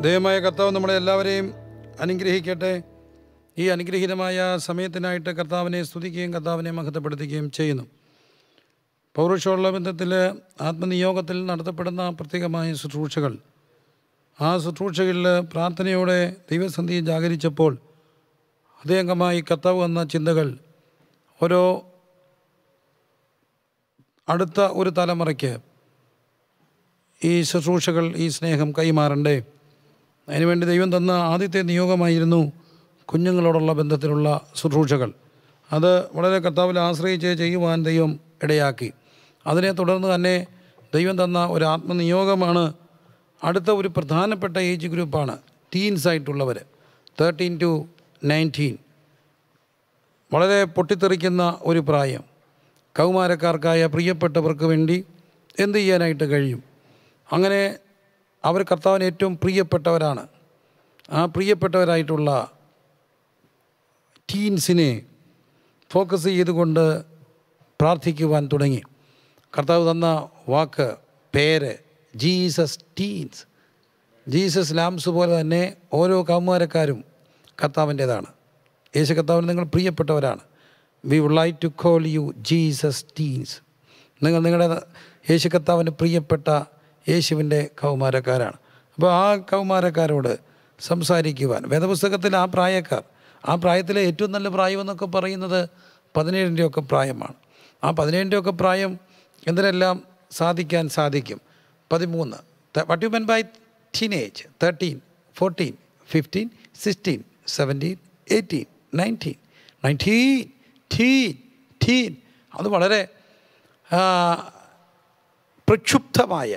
ദൈവമായ കർത്താവ് നമ്മളെ എല്ലാവരെയും അനുഗ്രഹിക്കട്ടെ ഈ അനുഗ്രഹീതമായ സമയത്തിനായിട്ട് കർത്താവിനെ സ്തുതിക്കുകയും കർത്താവിനെ മഹത്വപ്പെടുത്തുകയും ചെയ്യുന്നു പൗരുഷമുള്ള ബന്ധത്തിൽ ആത്മനിയോഗത്തിൽ നടത്തപ്പെടുന്ന പ്രത്യേകമായ ശുശ്രൂഷകൾ ആ ശുശ്രൂഷകളിൽ പ്രാർത്ഥനയോടെ ദൈവസന്ധി ജാഗരിച്ചപ്പോൾ അതേംഗമായി കർത്താവ് എന്ന ചിന്തകൾ ഓരോ അടുത്ത ഒരു തലമുറയ്ക്ക് ഈ ശുശ്രൂഷകൾ ഈ സ്നേഹം കൈമാറണ്ടേ അതിനുവേണ്ടി ദൈവം തന്ന ആദ്യത്തെ നിയോഗമായിരുന്നു കുഞ്ഞുങ്ങളോടുള്ള ബന്ധത്തിലുള്ള ശുശ്രൂഷകൾ അത് വളരെ കർത്താവിൽ ആശ്രയിച്ച് ചെയ്യുവാൻ ദൈവം ഇടയാക്കി അതിനെ തുടർന്ന് തന്നെ ദൈവം തന്ന ഒരു ആത്മനിയോഗമാണ് അടുത്ത ഒരു പ്രധാനപ്പെട്ട ഏജ് ഗ്രൂപ്പാണ് ടീൻസ് ആയിട്ടുള്ളവർ തേർട്ടീൻ ടു നയൻറ്റീൻ വളരെ പൊട്ടിത്തെറിക്കുന്ന ഒരു പ്രായം കൗമാരക്കാർക്കായ പ്രിയപ്പെട്ടവർക്ക് വേണ്ടി എന്ത് ചെയ്യാനായിട്ട് കഴിയും അങ്ങനെ അവർ കർത്താവിന് ഏറ്റവും പ്രിയപ്പെട്ടവരാണ് ആ പ്രിയപ്പെട്ടവരായിട്ടുള്ള ടീൻസിനെ ഫോക്കസ് ചെയ്തുകൊണ്ട് പ്രാർത്ഥിക്കുവാൻ തുടങ്ങി കർത്താവ് തന്ന വാക്ക് പേര് ജീസസ് ടീൻസ് ജീസസ് ലാംസ് പോലെ തന്നെ ഓരോ കൗമാരക്കാരും കർത്താവിൻ്റേതാണ് യേശു കർത്താവിന് നിങ്ങൾ പ്രിയപ്പെട്ടവരാണ് we would like to call you Jesus teens നിങ്ങൾ നിങ്ങളുടെ യേശു കർത്താവിന് പ്രിയപ്പെട്ട യേശുവിൻ്റെ കൗമാരക്കാരാണ് അപ്പോൾ ആ കൗമാരക്കാരോട് സംസാരിക്കുവാൻ വേദപുസ്തകത്തിൽ ആ പ്രായക്കാർ ആ പ്രായത്തിലെ ഏറ്റവും നല്ല പ്രായം എന്നൊക്കെ പറയുന്നത് പതിനേഴിൻ്റെ ഒക്കെ പ്രായമാണ് ആ പതിനേഴിൻ്റെ ഒക്കെ പ്രായം എന്തിനെല്ലാം സാധിക്കാൻ സാധിക്കും പതിമൂന്ന് what you mean by teenage thirteen fourteen fifteen sixteen seventeen eighteen nineteen nineteen teen teen അത് വളരെ ആ, പ്രക്ഷുബ്ധമായ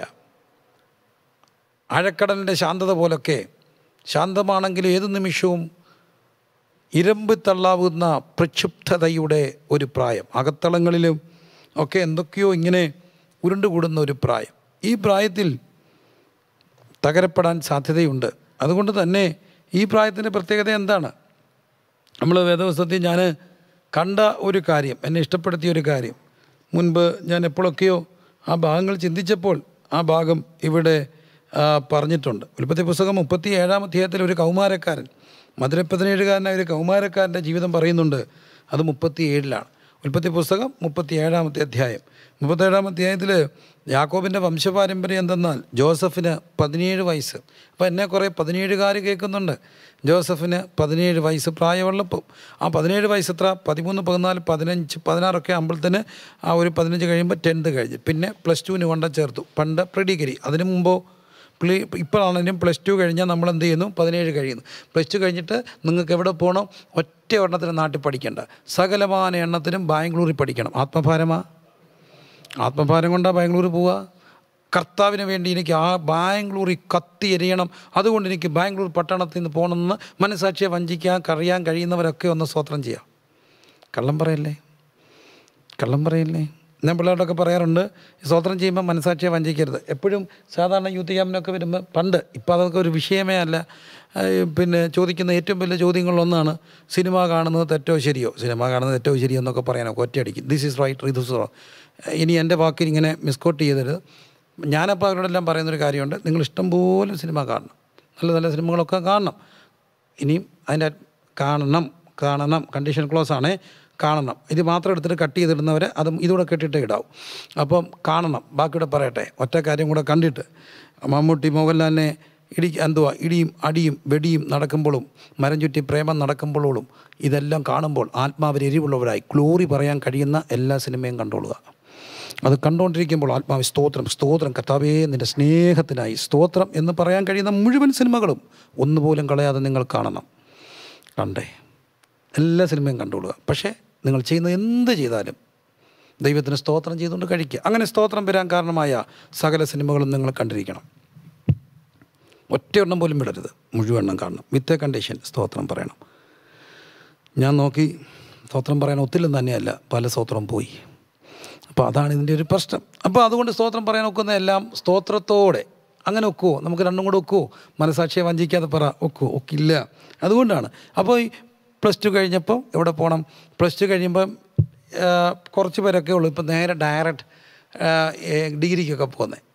ആഴക്കടലിൻ്റെ ശാന്തത പോലൊക്കെ ശാന്തമാണെങ്കിൽ ഏത് നിമിഷവും ഇരമ്പ് തള്ളാവുന്ന പ്രക്ഷുബ്ധതയുടെ ഒരു പ്രായം അകത്തളങ്ങളിലും ഒക്കെ എന്തൊക്കെയോ ഇങ്ങനെ ഉരുണ്ടുകൂടുന്ന ഒരു പ്രായം ഈ പ്രായത്തിൽ തകരപ്പെടാൻ സാധ്യതയുണ്ട് അതുകൊണ്ട് തന്നെ ഈ പ്രായത്തിൻ്റെ പ്രത്യേകത എന്താണ് നമ്മൾ വേദവസ്തത്തിൽ ഞാൻ കണ്ട ഒരു കാര്യം എന്നെ ഇഷ്ടപ്പെടുത്തിയ ഒരു കാര്യം മുൻപ് ഞാൻ എപ്പോഴൊക്കെയോ ആ ഭാഗങ്ങൾ ചിന്തിച്ചപ്പോൾ ആ ഭാഗം ഇവിടെ ആ, പറഞ്ഞിട്ടുണ്ട് ഉൽപ്പത്തി പുസ്തകം മുപ്പത്തി ഏഴാം അധ്യായത്തിൽ ഒരു കൗമാരക്കാരൻ മധുര പതിനേഴുകാരനായ ഒരു കൗമാരക്കാരൻ്റെ ജീവിതം പറയുന്നുണ്ട് അത് മുപ്പത്തി ഏഴിലാണ് ഉൽപ്പത്തി പുസ്തകം മുപ്പത്തി ഏഴാമത്തെ അധ്യായം മുപ്പത്തേഴാം അധ്യായത്തിൽ യാക്കോബിൻ്റെ വംശപാരമ്പര്യം എന്തെന്നാൽ ജോസഫിന് പതിനേഴ് വയസ്സ് അപ്പോൾ എന്നെ കുറേ പതിനേഴുകാർ കേൾക്കുന്നുണ്ട് ജോസഫിന് പതിനേഴ് വയസ്സ് പ്രായമുള്ളപ്പോൾ ആ പതിനേഴ് വയസ്സ് എത്ര പതിമൂന്ന് പതിനാല് പതിനഞ്ച് പതിനാറൊക്കെ ആകുമ്പോഴത്തേന് ആ ഒരു പതിനഞ്ച് കഴിയുമ്പോൾ ടെൻത്ത് കഴിഞ്ഞ് പിന്നെ പ്ലസ് ടുവിന് കൊണ്ട ചേർത്തു പണ്ട് പ്രീ ഡിഗ്രി അതിന് മുമ്പോ പ്ലീ ഇപ്പോഴാണെങ്കിലും പ്ലസ് ടു കഴിഞ്ഞാൽ നമ്മൾ എന്ത് ചെയ്യുന്നു പതിനേഴ് കഴിയുന്നു പ്ലസ് ടു കഴിഞ്ഞിട്ട് നിങ്ങൾക്ക് എവിടെ പോകണം ഒറ്റ എണ്ണത്തിന് നാട്ടിൽ പഠിക്കേണ്ട സകലമാന എണ്ണത്തിനും ബാംഗ്ലൂരിൽ പഠിക്കണം ആത്മഭാരമാ ആത്മഭാരം കൊണ്ടാണ് ബാംഗ്ലൂർ പോവുക കർത്താവിന് വേണ്ടി എനിക്ക് ആ ബാംഗ്ലൂരിൽ കത്തി എരിയണം അതുകൊണ്ട് എനിക്ക് ബാംഗ്ലൂർ പട്ടണത്തിൽ നിന്ന് പോകണമെന്ന് മനസാക്ഷിയെ വഞ്ചിക്കാൻ അറിയാൻ കഴിയുന്നവരൊക്കെ ഒന്ന് സ്വത്രം ചെയ്യാം കള്ളം പറയല്ലേ കള്ളം പറയല്ലേ ഞാൻ പിള്ളേരോടൊക്കെ പറയാറുണ്ട് സ്വതന്ത്രം ചെയ്യുമ്പോൾ മനസാക്ഷിയെ വഞ്ചിക്കരുത് എപ്പോഴും സാധാരണ യൂത്ത് ക്യാമ്പിനൊക്കെ വരുമ്പോൾ പണ്ട് ഇപ്പോൾ അതൊക്കെ ഒരു വിഷയമേ അല്ല ആ, പിന്നെ ചോദിക്കുന്ന ഏറ്റവും വലിയ ചോദ്യങ്ങളിലൊന്നാണ് സിനിമ കാണുന്നത് തെറ്റോ ശരിയോ സിനിമ കാണുന്നത് തെറ്റോ ശരിയോ എന്നൊക്കെ പറയാനൊക്കെ ഒറ്റയടിക്കും this is right this is wrong ഇനി എൻ്റെ വാക്കിൽ ഇങ്ങനെ മിസ്കോട്ട് ചെയ്തരുത് ഞാനപ്പോൾ അവരോടെല്ലാം പറയുന്നൊരു കാര്യമുണ്ട് നിങ്ങൾ ഇഷ്ടംപോലെ സിനിമ കാണണം നല്ല നല്ല സിനിമകളൊക്കെ കാണണം ഇനിയും അതിൻ്റെ കാണണം കാണണം കണ്ടീഷൻ ക്ലോസ് ആണേ കാണണം ഇത് മാത്രം എടുത്തിട്ട് കട്ട് ചെയ്തിടുന്നവരെ അതും ഇതുകൂടെ കെട്ടിയിട്ട് ഇടാവും അപ്പം കാണണം ബാക്കിയുടെ പറയട്ടെ ഒറ്റ കാര്യം കൂടെ കണ്ടിട്ട് മമ്മൂട്ടി മോഹൻലാലിനെ ഇടി എന്തുവാ ഇടിയും അടിയും വെടിയും നടക്കുമ്പോഴും മരം ചുറ്റി പ്രേമം നടക്കുമ്പോഴും ഇതെല്ലാം കാണുമ്പോൾ ആത്മാവിൽ എരിവുള്ളവരായി ഗ്ലോറി പറയാൻ കഴിയുന്ന എല്ലാ സിനിമയും കണ്ടോളുക അത് കണ്ടുകൊണ്ടിരിക്കുമ്പോൾ ആത്മാവ് സ്തോത്രം സ്തോത്രം കർത്താവേ നിൻ്റെ സ്നേഹത്തിനായി സ്തോത്രം എന്ന് പറയാൻ കഴിയുന്ന മുഴുവൻ സിനിമകളും ഒന്നുപോലും കളയാതെ നിങ്ങൾ കാണണം കണ്ടേ എല്ലാ സിനിമയും കണ്ടുകൊള്ളുക പക്ഷേ നിങ്ങൾ ചെയ്യുന്ന എന്ത് ചെയ്താലും ദൈവത്തിന് സ്തോത്രം ചെയ്തുകൊണ്ട് കഴിക്കുക അങ്ങനെ സ്തോത്രം വരാൻ കാരണമായ സകല സിനിമകളും നിങ്ങൾ കണ്ടിരിക്കണം ഒറ്റയെണ്ണം പോലും വിടരുത് മുഴുവെണ്ണം കാണണം വിത്ത് കണ്ടീഷൻ സ്തോത്രം പറയണം ഞാൻ നോക്കി സ്തോത്രം പറയാൻ ഒത്തിലും തന്നെയല്ല പല സ്തോത്രം പോയി അപ്പോൾ അതാണ് ഇതിൻ്റെ ഒരു പ്രശ്നം അപ്പോൾ അതുകൊണ്ട് സ്തോത്രം പറയാൻ ഒക്കുന്ന എല്ലാം സ്തോത്രത്തോടെ അങ്ങനെ ഒക്കുവോ നമുക്ക് രണ്ടും കൂടെ ഒക്കുവോ മനസാക്ഷിയെ വഞ്ചിക്കാതെ പറ ഒക്കുവോ ഒക്കില്ല അതുകൊണ്ടാണ് അപ്പോൾ ഈ പ്ലസ് ടു കഴിഞ്ഞപ്പോൾ എവിടെ പോകണം പ്ലസ് ടു കഴിയുമ്പം ആ, കുറച്ച് പേരൊക്കെ ഉള്ളൂ ഇപ്പം നേരെ ഡയറക്റ്റ് ഡിഗ്രിക്കൊക്കെ പോകുന്നത്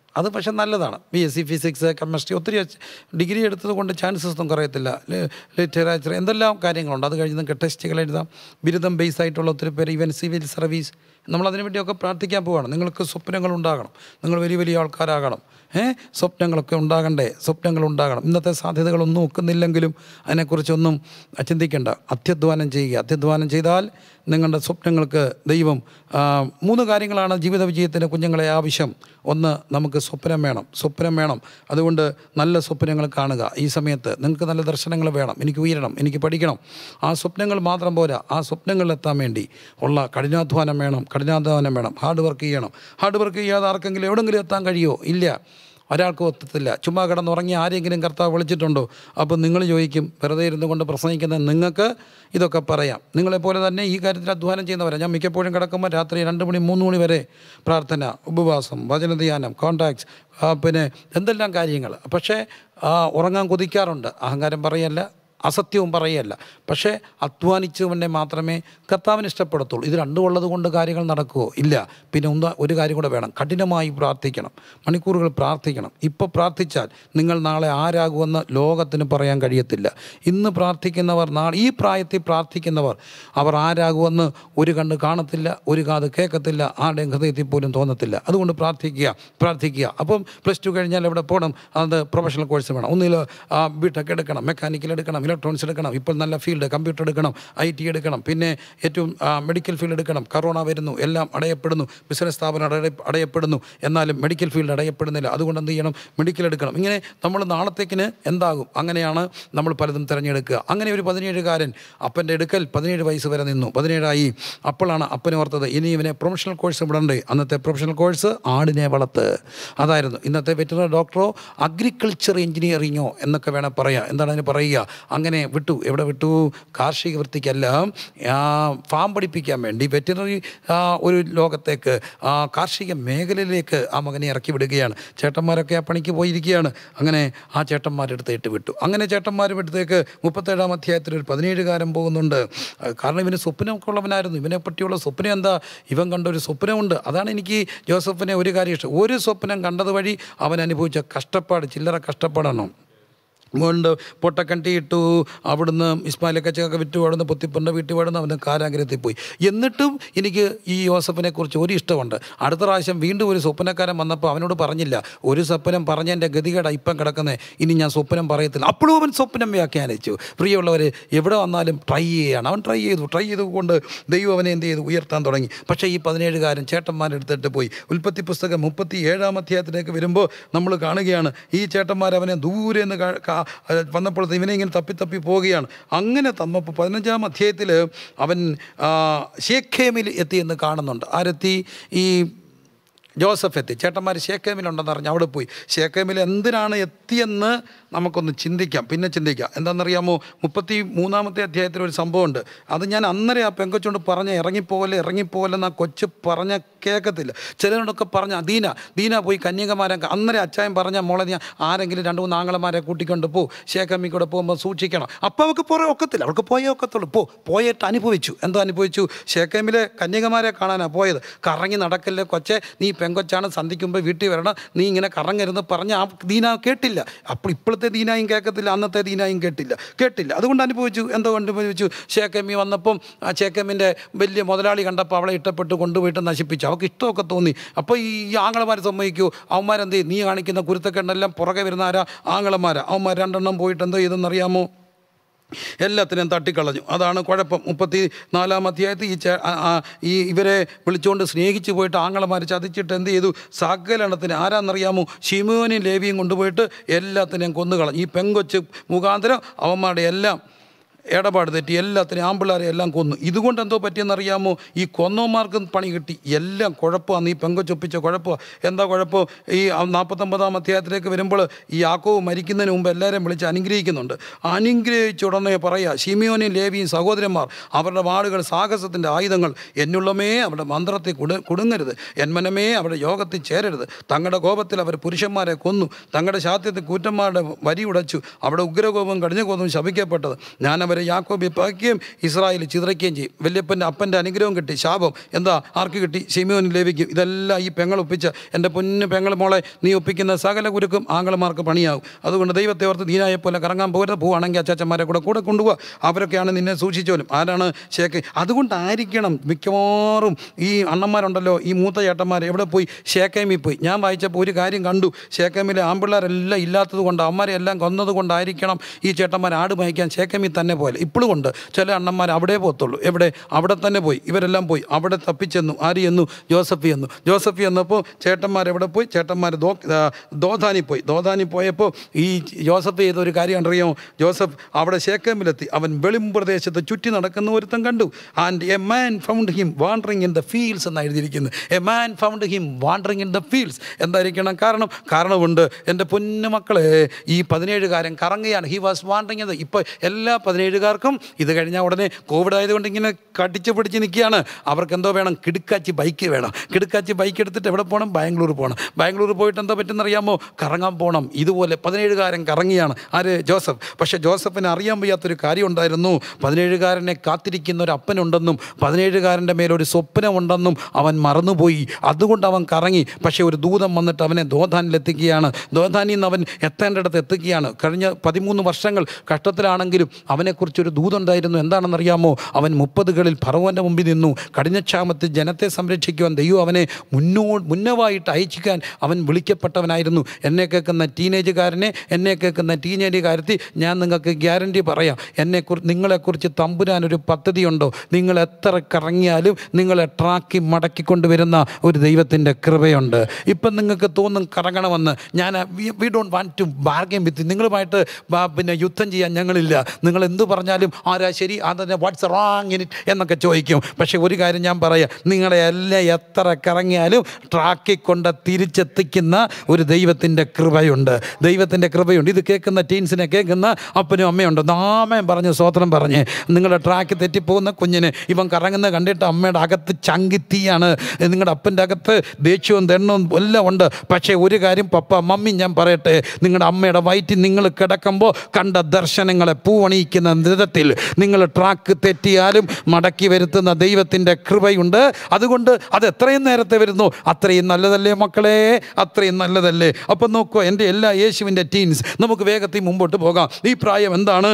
അത് പക്ഷെ നല്ലതാണ് B S C physics chemistry ഒത്തിരി ഡിഗ്രി എടുത്തത് കൊണ്ട് ചാൻസസ് ഒന്നും കുറയത്തില്ല ലിറ്ററേച്ചർ എന്തെല്ലാം കാര്യങ്ങളുണ്ട് അത് കഴിഞ്ഞ് നിങ്ങൾക്ക് ടെസ്റ്റുകൾ എഴുതാം ബിരുദം ബേസ് ആയിട്ടുള്ള ഒത്തിരി പേര് ഈവൻ സിവിൽ സർവീസ് നമ്മൾ അതിനു വേണ്ടിയൊക്കെ പ്രാർത്ഥിക്കാൻ പോവുകയാണ് നിങ്ങൾക്ക് സ്വപ്നങ്ങൾ ഉണ്ടാകണം നിങ്ങൾ വലിയ വലിയ ആൾക്കാരാകണം ഏ സ്വപ്നങ്ങളൊക്കെ ഉണ്ടാകണ്ടേ സ്വപ്നങ്ങൾ ഉണ്ടാകണം ഇന്നത്തെ സാധ്യതകളൊന്നും ഒക്കുന്നില്ലെങ്കിലും അതിനെക്കുറിച്ചൊന്നും ചിന്തിക്കേണ്ട അത്യധ്വാനം ചെയ്യുക അത്യധ്വാനം ചെയ്താൽ നിങ്ങളുടെ സ്വപ്നങ്ങൾക്ക് ദൈവം ആ, മൂന്ന് കാര്യങ്ങളാണ് ജീവിത വിജയത്തിന് കുഞ്ഞുങ്ങളെ ആവശ്യം ഒന്ന് നമുക്ക് സ്വപ്നം വേണം സ്വപ്നം വേണം അതുകൊണ്ട് നല്ല സ്വപ്നങ്ങൾ കാണുക ഈ സമയത്ത് നിങ്ങൾക്ക് നല്ല ദർശനങ്ങൾ വേണം എനിക്ക് ഉയരണം എനിക്ക് പഠിക്കണം ആ സ്വപ്നങ്ങൾ മാത്രം പോരാ ആ സ്വപ്നങ്ങളിലെത്താൻ വേണ്ടി ഉള്ള കഠിനാധ്വാനം വേണം കഠിനാധ്വാനം വേണം ഹാർഡ് വർക്ക് ചെയ്യണം ഹാർഡ് വർക്ക് ചെയ്യാതെ ആർക്കെങ്കിലും എവിടെങ്കിലും എത്താൻ കഴിയുമോ ഇല്ല ഒരാൾക്കും ഒത്തത്തില്ല ചുമ്മാ കിടന്നുറങ്ങി ആരെങ്കിലും കർത്താവ് വിളിച്ചിട്ടുണ്ടോ അപ്പോൾ നിങ്ങൾ ചോദിക്കും വെറുതെ ഇരുന്നു കൊണ്ട് പ്രസംഗിക്കുന്ന നിങ്ങൾക്ക് ഇതൊക്കെ പറയാം നിങ്ങളെപ്പോലെ തന്നെ ഈ കാര്യത്തിൽ അധ്വാനം ചെയ്യുന്നവരാണ് ഞാൻ മിക്കപ്പോഴും കിടക്കുമ്പോൾ രാത്രി രണ്ട് മണി മൂന്ന് മണി വരെ പ്രാർത്ഥന ഉപവാസം വചനധ്യാനം കോൺടാക്ട്സ് പിന്നെ എന്തെല്ലാം കാര്യങ്ങൾ പക്ഷേ ആ, ഉറങ്ങാൻ കൊതിക്കാറുണ്ട് അഹങ്കാരം പറയല്ല അസത്യവും പറയല്ല പക്ഷേ അധ്വാനിച്ചവനെ മാത്രമേ കർത്താവിന് ഇഷ്ടപ്പെടത്തുള്ളൂ ഇത് രണ്ടും ഉള്ളത് കൊണ്ട് കാര്യങ്ങൾ നടക്കുമോ ഇല്ല പിന്നെ ഒന്ന് ഒരു കാര്യം കൂടെ വേണം കഠിനമായി പ്രാർത്ഥിക്കണം മണിക്കൂറുകൾ പ്രാർത്ഥിക്കണം ഇപ്പോൾ പ്രാർത്ഥിച്ചാൽ നിങ്ങൾ നാളെ ആരാകുമെന്ന് ലോകത്തിന് പറയാൻ കഴിയത്തില്ല ഇന്ന് പ്രാർത്ഥിക്കുന്നവർ നാളെ ഈ പ്രായത്തിൽ പ്രാർത്ഥിക്കുന്നവർ അവർ ആരാകുമെന്ന് ഒരു കണ്ണ് കാണത്തില്ല ഒരു കാത് കേൾക്കത്തില്ല ആരുടെയും ഹൃദയത്തിൽ പോലും തോന്നത്തില്ല അതുകൊണ്ട് പ്രാർത്ഥിക്കുക പ്രാർത്ഥിക്കുക അപ്പം പ്ലസ് ടു കഴിഞ്ഞാൽ എവിടെ പോകണം അത് പ്രൊഫഷണൽ കോഴ്സ് വേണം ഒന്നിൽ ബിടെക് എടുക്കണം മെക്കാനിക്കൽ എടുക്കണം ഇലക്ട്രോണിക്സ് എടുക്കണം ഇപ്പോൾ നല്ല ഫീൽഡ് കമ്പ്യൂട്ടർ എടുക്കണം ഐ ടി എടുക്കണം പിന്നെ ഏറ്റവും മെഡിക്കൽ ഫീൽഡ് എടുക്കണം കറോണ വരുന്നു എല്ലാം അടയപ്പെടുന്നു ബിസിനസ് സ്ഥാപനം അടയ അടയപ്പെടുന്നു എന്നാലും മെഡിക്കൽ ഫീൽഡ് അടയപ്പെടുന്നില്ല അതുകൊണ്ട് എന്ത് ചെയ്യണം മെഡിക്കൽ എടുക്കണം ഇങ്ങനെ നമ്മൾ നാളത്തേക്കിന് എന്താകും അങ്ങനെയാണ് നമ്മൾ പലതും തിരഞ്ഞെടുക്കുക അങ്ങനെ ഒരു പതിനേഴുകാരൻ അപ്പൻ്റെ എടുക്കൽ പതിനേഴ് വയസ്സ് വരെ നിന്നു പതിനേഴായി അപ്പോഴാണ് അപ്പനെ ഓർത്തത് ഇനി ഇവനെ പ്രൊഫഷണൽ കോഴ്സ് വിടണ്ടേ അന്നത്തെ പ്രൊഫഷണൽ കോഴ്സ് ആടിനെ വളർത്ത് അതായിരുന്നു ഇന്നത്തെ വെറ്ററിനറി ഡോക്ടറോ അഗ്രികൾച്ചർ എഞ്ചിനീയറിങ്ങോ എന്നൊക്കെ വേണം പറയാം എന്താണ് അതിന് പറയുക അങ്ങനെ വിട്ടു എവിടെ വിട്ടു കാർഷിക വൃത്തിക്കല്ല ആ, ഫാം പഠിപ്പിക്കാൻ വേണ്ടി വെറ്ററിനറി ഒരു ലോകത്തേക്ക് ആ, കാർഷിക മേഖലയിലേക്ക് ആ മകനെ ഇറക്കി വിടുകയാണ് ചേട്ടന്മാരൊക്കെ ആ പണിക്ക് പോയിരിക്കുകയാണ് അങ്ങനെ ആ ചേട്ടന്മാരെടുത്ത് ഇട്ട് വിട്ടു അങ്ങനെ ചേട്ടന്മാരും എടുത്തേക്ക് മുപ്പത്തേഴാം അധ്യായത്തിൽ ഒരു പതിനേഴുകാരൻ പോകുന്നുണ്ട് ആ, കാരണം ഇവന് സ്വപ്നമൊക്കെ ഉള്ളവനായിരുന്നു ഇവനെ പറ്റിയുള്ള സ്വപ്നം എന്താ ഇവൻ കണ്ട ഒരു സ്വപ്നമുണ്ട് അതാണ് എനിക്ക് ജോസഫിനെ ഒരു കാര്യം ഇഷ്ടം ഒരു സ്വപ്നം കണ്ടത് വഴി അവൻ അനുഭവിച്ച കഷ്ടപ്പാട് ചില്ലറ കഷ്ടപ്പാടാണോ കൊണ്ട് പൊട്ടക്കണ്ടി ഇട്ടു അവിടുന്ന് ഇസ്മായിലക്കച്ചൊക്കെ വിറ്റു അവിടുന്ന് പൊത്തിപ്പൻ്റെ വീട്ടിൽ വേടുന്ന അവന് കാരാഗ്രഹത്തിൽ പോയി എന്നിട്ടും എനിക്ക് ഈ യോസഫിനെ കുറിച്ച് ഒരു ഇഷ്ടമുണ്ട് അടുത്ത പ്രാവശ്യം വീണ്ടും ഒരു സ്വപ്നക്കാരൻ വന്നപ്പോൾ അവനോട് പറഞ്ഞില്ല ഒരു സ്വപ്നം പറഞ്ഞതിൻ്റെ ഗതികേടാ ഇപ്പം കിടക്കുന്നത് ഇനി ഞാൻ സ്വപ്നം പറയത്തില്ല അപ്പോഴും അവൻ സ്വപ്നം വ്യാഖ്യാനിച്ചു പ്രിയമുള്ളവർ എവിടെ വന്നാലും ട്രൈ ചെയ്യുകയാണ് അവൻ ട്രൈ ചെയ്തു ട്രൈ ചെയ്തുകൊണ്ട് ദൈവം അവനെ എന്ത് ചെയ്തു ഉയർത്താൻ തുടങ്ങി പക്ഷേ ഈ പതിനേഴുകാരൻ ചേട്ടന്മാരെടുത്തിട്ട് പോയി ഉൽപ്പത്തി പുസ്തകം മുപ്പത്തി ഏഴാം അധ്യായത്തിലേക്ക് വരുമ്പോൾ നമ്മൾ കാണുകയാണ് ഈ ചേട്ടന്മാർ അവനെ ദൂരെ നിന്ന് കാ- കാ- വന്നപ്പോൾ ഇവനെ ഇങ്ങനെ തപ്പി തപ്പി പോവുകയാണ് അങ്ങനെ തന്നപ്പോൾ പതിനഞ്ചാം അധ്യായത്തിൽ അവൻ ആ, ശേഖേമിൽ എത്തിയെന്ന് കാണുന്നുണ്ട് ആരെത്തി ഈ ജോസഫ് എത്തി ചേട്ടന്മാർ ഷേക്കേമിലുണ്ടെന്ന് അറിഞ്ഞ് അവിടെ പോയി ഷേക്കേമിൽ എന്തിനാണ് എത്തിയെന്ന് നമുക്കൊന്ന് ചിന്തിക്കാം പിന്നെ ചിന്തിക്കാം എന്താണെന്നറിയാമോ മുപ്പത്തി മൂന്നാമത്തെ അധ്യായത്തിൽ ഒരു സംഭവമുണ്ട് അത് ഞാൻ അന്നേരം ആ പെങ്കൊച്ചുകൊണ്ട് പറഞ്ഞ ഇറങ്ങിപ്പോലെ ഇറങ്ങിപ്പോലെന്ന് ആ കൊച്ച് പറഞ്ഞ കേൾക്കത്തില്ല ചിലരോടൊക്കെ പറഞ്ഞ ദീന ദീന പോയി കന്യകമാരെ അന്നേരം അച്ചായൻ പറഞ്ഞ മോളെ ഞാൻ ആരെങ്കിലും രണ്ട് മൂന്ന് ആങ്ങളമാരെ കൂട്ടിക്കൊണ്ട് പോ ഷേക്കമ്മി കൂടെ പോകുമ്പോൾ സൂക്ഷിക്കണം അപ്പോൾ അവൾക്ക് പുറകെ ഒക്കത്തില്ല അവൾക്ക് പോയേ ഒക്കത്തുള്ളൂ പോ പോയിട്ട് അനുഭവിച്ചു എന്തോ അനുഭവിച്ചു ഷേക്കമ്മിലെ കന്യകമാരെ കാണാനാണ് പോയത് കറങ്ങി നടക്കല്ലേ കൊച്ചെ നീ പെങ്കൊച്ചാണ് സന്ധിക്കുമ്പോൾ വീട്ടിൽ വരണം നീ ഇങ്ങനെ കറങ്ങരുന്ന് പറഞ്ഞ് ആ ദീന കേട്ടില്ല അപ്പോൾ ഇപ്പോഴത്തെ ദീനായും കേൾക്കത്തില്ല അന്നത്തെ ദീനായും കേട്ടില്ല കേട്ടില്ല അതുകൊണ്ട് അനുഭവിച്ചു എന്തോ അനുഭവിച്ചു ഷേക്കമ്മി വന്നപ്പം ആ ഷേക്കമ്മിൻ്റെ വലിയ മുതലാളി കണ്ടപ്പോൾ അവളെ ഇഷ്ടപ്പെട്ട് കൊണ്ടുപോയിട്ട് നശിപ്പിച്ചു അവൾക്ക് ഇഷ്ടമൊക്കെ തോന്നി അപ്പോൾ ഈ ആങ്ങളമാർ സമ്മതിക്കൂ അവന്മാരെന്ത് ചെയ്യും? നീ കാണിക്കുന്ന കുരുത്തക്കെണ്ണെല്ലാം പുറകെ വരുന്ന ആരാ ആങ്ങളമാരാ അവന്മാർ രണ്ടെണ്ണം പോയിട്ട് എന്തോ ചെയ്തെന്നറിയാമോ എല്ലാത്തിനെയും തട്ടിക്കളഞ്ഞു അതാണ് കുഴപ്പം മുപ്പത്തി നാലാം അധ്യായത്തിൽ ഈ ചേ ആ- ആ- ഈ ഇവരെ വിളിച്ചുകൊണ്ട് സ്നേഹിച്ച് പോയിട്ട് ആങ്ങളമാർ ചതിച്ചിട്ട് എന്ത് ചെയ്തു സകലെണ്ണത്തിന് ആരാന്നറിയാമോ ഷിമോനും ലേവിയും കൊണ്ടുപോയിട്ട് എല്ലാത്തിനെയും കൊന്നുകളഞ്ഞു ഈ പെങ്കൊച്ച് മുഖാന്തരം അവന്മാരുടെ എല്ലാം ഇടപാട് തെറ്റി എല്ലാത്തിനെയും ആമ്പിള്ളാരെ എല്ലാം കൊന്നു ഇതുകൊണ്ട് എന്തോ പറ്റിയെന്നറിയാമോ ഈ കൊന്നോമാർക്കും പണി കിട്ടി എല്ലാം കുഴപ്പമാണ് ഈ പെങ്കൊച്ചൊപ്പിച്ച കുഴപ്പമാണ് എന്താ കുഴപ്പം ഈ നാൽപ്പത്തൊമ്പതാം അധ്യായത്തിലേക്ക് വരുമ്പോൾ ഈ യാക്കോവ് മരിക്കുന്നതിന് മുമ്പ് എല്ലാവരെയും വിളിച്ച് അനുഗ്രഹിക്കുന്നുണ്ട് അനുഗ്രഹിച്ച ഉടനെ പറയുക ഷിമിയോനും ലേവിയും സഹോദരന്മാർ അവരുടെ വാളുകൾ സാഹസത്തിൻ്റെ ആയുധങ്ങൾ എന്നുള്ളമേ അവരുടെ മന്ത്രത്തിൽ കുട കുടുങ്ങരുത് എന്മനമേ അവരുടെ യോഗത്തിൽ ചേരരുത് തങ്ങളുടെ കോപത്തിൽ അവർ പുരുഷന്മാരെ കൊന്നു തങ്ങളുടെ ശാത്യത്തിൽ കൂറ്റന്മാരുടെ വരി ഉടച്ചു അവിടെ ഉഗ്രകോപം കടിഞ്ഞ കോപം ശപിക്കപ്പെട്ടത് ഞാൻ വരെ യാക്കോബി പകയ്ക്കുകയും ഇസ്രായേൽ ചിതറയ്ക്കുകയും ചെയ്യും വല്യപ്പൻ്റെ അപ്പൻ്റെ അനുഗ്രഹം കിട്ടി ശാപം എന്താ ആർക്ക് കിട്ടി ഷിമിയോന് ലഭിക്കും ഇതെല്ലാം ഈ പെങ്ങൾ ഒപ്പിച്ച എൻ്റെ പൊന്നു പെങ്ങൾ മോളെ നീ ഒപ്പിക്കുന്ന സകല കുരുക്കും ആംഗളമാർക്ക് പണിയാവും അതുകൊണ്ട് ദൈവത്തെ ഓർത്ത് ദീനായെ പോലെ കറങ്ങാൻ പോരുത് പോവാണെങ്കിൽ അച്ചാച്ചന്മാരെ കൂടെ കൂടെ കൊണ്ടുപോകുക അവരൊക്കെയാണ് നിന്നെ സൂക്ഷിച്ചോലും ആരാണ് ഷേക്ക് അതുകൊണ്ടായിരിക്കണം മിക്കവാറും ഈ അണ്ണന്മാരുണ്ടല്ലോ ഈ മൂത്ത ചേട്ടന്മാർ എവിടെ പോയി ഷേക്കേമിൽ പോയി ഞാൻ വായിച്ചപ്പോൾ ഒരു കാര്യം കണ്ടു ഷേക്കേമിലെ ആമ്പിള്ളേരെല്ലാം ഇല്ലാത്തത് കൊണ്ട് അമ്മമാരെ എല്ലാം കൊന്നത് കൊണ്ടായിരിക്കണം ഈ ചേട്ടന്മാർ ആട് മയക്കാൻ ഷേക്കേമിൽ തന്നെ പോലെ ഇപ്പോഴും ഉണ്ട് ചില അണ്ണന്മാർ അവിടെ പോകത്തുള്ളൂ എവിടെ അവിടെ തന്നെ പോയി ഇവരെല്ലാം പോയി അവിടെ തപ്പിച്ചെന്നു ആര് ചെന്നു ജോസഫി ചെന്നു ജോസഫി എന്നപ്പോൾ ചേട്ടന്മാർ എവിടെ പോയി ചേട്ടന്മാർ ദോ ആ, ദോധാനി പോയി ദോധാനി പോയപ്പോൾ ഈ ജോസഫ് ചെയ്ത ഒരു കാര്യം അറിയാമോ ജോസഫ് അവിടെ ശേഖമിലെത്തി അവൻ വെളിം പ്രദേശത്ത് ചുറ്റി നടക്കുന്ന ഒരുത്തൻ കണ്ടു and a man found him wandering in the fields എന്ന് എഴുതിയിരിക്കുന്നത് a man found him wandering in the fields എന്തായിരിക്കണം കാരണം കാരണമുണ്ട് എൻ്റെ പൊന്നു മക്കളെ ഈ പതിനേഴുകാരൻ കറങ്ങുകയാണ് ഹി വാസ് വാണ്ടറിങ് ഇത് ഇപ്പോൾ എല്ലാ പതിനേഴുകാർക്കും ഇത് കഴിഞ്ഞാൽ ഉടനെ കോവിഡ് ആയതുകൊണ്ട് ഇങ്ങനെ കടിച്ച് പിടിച്ച് നിൽക്കുകയാണ് അവർക്ക് എന്തോ വേണം കിടുക്കാച്ചി ബൈക്ക് വേണം കിടുക്കാച്ചി ബൈക്ക് എടുത്തിട്ട് എവിടെ പോകണം ബാംഗ്ലൂർ പോകണം ബാംഗ്ലൂർ പോയിട്ട് എന്താ പറ്റുന്നറിയാമോ കറങ്ങാൻ പോകണം ഇതുപോലെ പതിനേഴുകാരൻ കറങ്ങിയാണ് ആര് ജോസഫ് പക്ഷേ ജോസഫിന് അറിയാൻ വയ്യാത്തൊരു കാര്യം ഉണ്ടായിരുന്നു പതിനേഴുകാരനെ കാത്തിരിക്കുന്ന ഒരു അപ്പനുണ്ടെന്നും പതിനേഴുകാരൻ്റെ മേലൊരു സ്വപ്നമുണ്ടെന്നും അവൻ മറന്നുപോയി അതുകൊണ്ട് അവൻ കറങ്ങി പക്ഷേ ഒരു ദൂതം വന്നിട്ട് അവനെ ദോധാനിലെത്തിക്കുകയാണ് ദോധാനിൽ നിന്ന് അവൻ എത്തേണ്ടിടത്ത് എത്തുകയാണ് കഴിഞ്ഞ പതിമൂന്ന് വർഷങ്ങൾ കഷ്ടത്തിലാണെങ്കിലും അവനെക്കുറിച്ചൊരു ദൂതുണ്ടായിരുന്നു എന്താണെന്നറിയാമോ അവൻ മുപ്പതുകളിൽ ഫറവോൻ്റെ മുമ്പിൽ നിന്നു കഠിനക്ഷാമത്തിൽ ജനത്തെ സംരക്ഷിക്കുവാൻ ദൈവം അവനെ മുന്നോ മുന്നവായിട്ട് അയച്ചിക്കാൻ അവൻ വിളിക്കപ്പെട്ടവനായിരുന്നു എന്നെ കേൾക്കുന്ന ടീനേജുകാരനെ എന്നെ കേൾക്കുന്ന ടീനേജുകാരത്തി ഞാൻ നിങ്ങൾക്ക് ഗ്യാരണ്ടി പറയാം എന്നെക്കുറിച്ച് നിങ്ങളെക്കുറിച്ച് തമ്പുരാൻ ഒരു പദ്ധതിയുണ്ടോ നിങ്ങൾ എത്ര കറങ്ങിയാലും നിങ്ങളെ ട്രാക്കി മടക്കിക്കൊണ്ടുവരുന്ന ഒരു ദൈവത്തിൻ്റെ കൃപയുണ്ട് ഇപ്പം നിങ്ങൾക്ക് തോന്നും കറങ്ങണമെന്ന് ഞാൻ we don't want to bargain with നിങ്ങളുമായിട്ട് ബാ- പിന്നെ യുദ്ധം ചെയ്യാൻ ഞങ്ങളില്ല നിങ്ങൾ എന്ത് പറഞ്ഞാലും ആരാ ശരി അതിനെ വാട്ട്സ് റോങ് ഇൻ ഇറ്റ് എന്നൊക്കെ ചോദിക്കും പക്ഷേ ഒരു കാര്യം ഞാൻ പറയാം നിങ്ങളെ എല്ലാം എത്ര കറങ്ങിയാലും ട്രാക്കിൽ കൊണ്ട് തിരിച്ചെത്തിക്കുന്ന ഒരു ദൈവത്തിൻ്റെ കൃപയുണ്ട് ദൈവത്തിൻ്റെ കൃപയുണ്ട് ഇത് കേൾക്കുന്ന ടീൻസിനെ കേൾക്കുന്ന അപ്പനും അമ്മയുണ്ട് നാമയം പറഞ്ഞ് സ്വോത്രം പറഞ്ഞ് നിങ്ങളുടെ ട്രാക്ക് തെറ്റിപ്പോകുന്ന കുഞ്ഞിന് ഇവൻ കറങ്ങുന്ന കണ്ടിട്ട് അമ്മയുടെ അകത്ത് ചങ്കിത്തീയാണ് നിങ്ങളുടെ അപ്പൻ്റെ അകത്ത് ദേഷ്യവും തെണ്ണവും എല്ലാം ഉണ്ട് പക്ഷേ ഒരു കാര്യം പപ്പ മമ്മി ഞാൻ പറയട്ടെ നിങ്ങളുടെ അമ്മയുടെ വയറ്റിൽ നിങ്ങൾ കിടക്കുമ്പോൾ കണ്ട ദർശനങ്ങളെ പൂവണിയിക്കുന്ന വിധത്തിൽ നിങ്ങൾ ട്രാക്ക് തെറ്റിയാലും മടക്കി വരുത്തുന്ന ദൈവത്തിൻ്റെ കൃപയുണ്ട് അതുകൊണ്ട് അത് എത്രയും നേരത്തെ വരുന്നു അത്രയും നല്ലതല്ലേ മക്കളെ അത്രയും നല്ലതല്ലേ അപ്പം നോക്കൂ എൻ്റെ എല്ലാ യേശുവിൻ്റെ ടീൻസ് നമുക്ക് വേഗത്തിൽ മുമ്പോട്ട് പോകാം ഈ പ്രായം എന്താണ്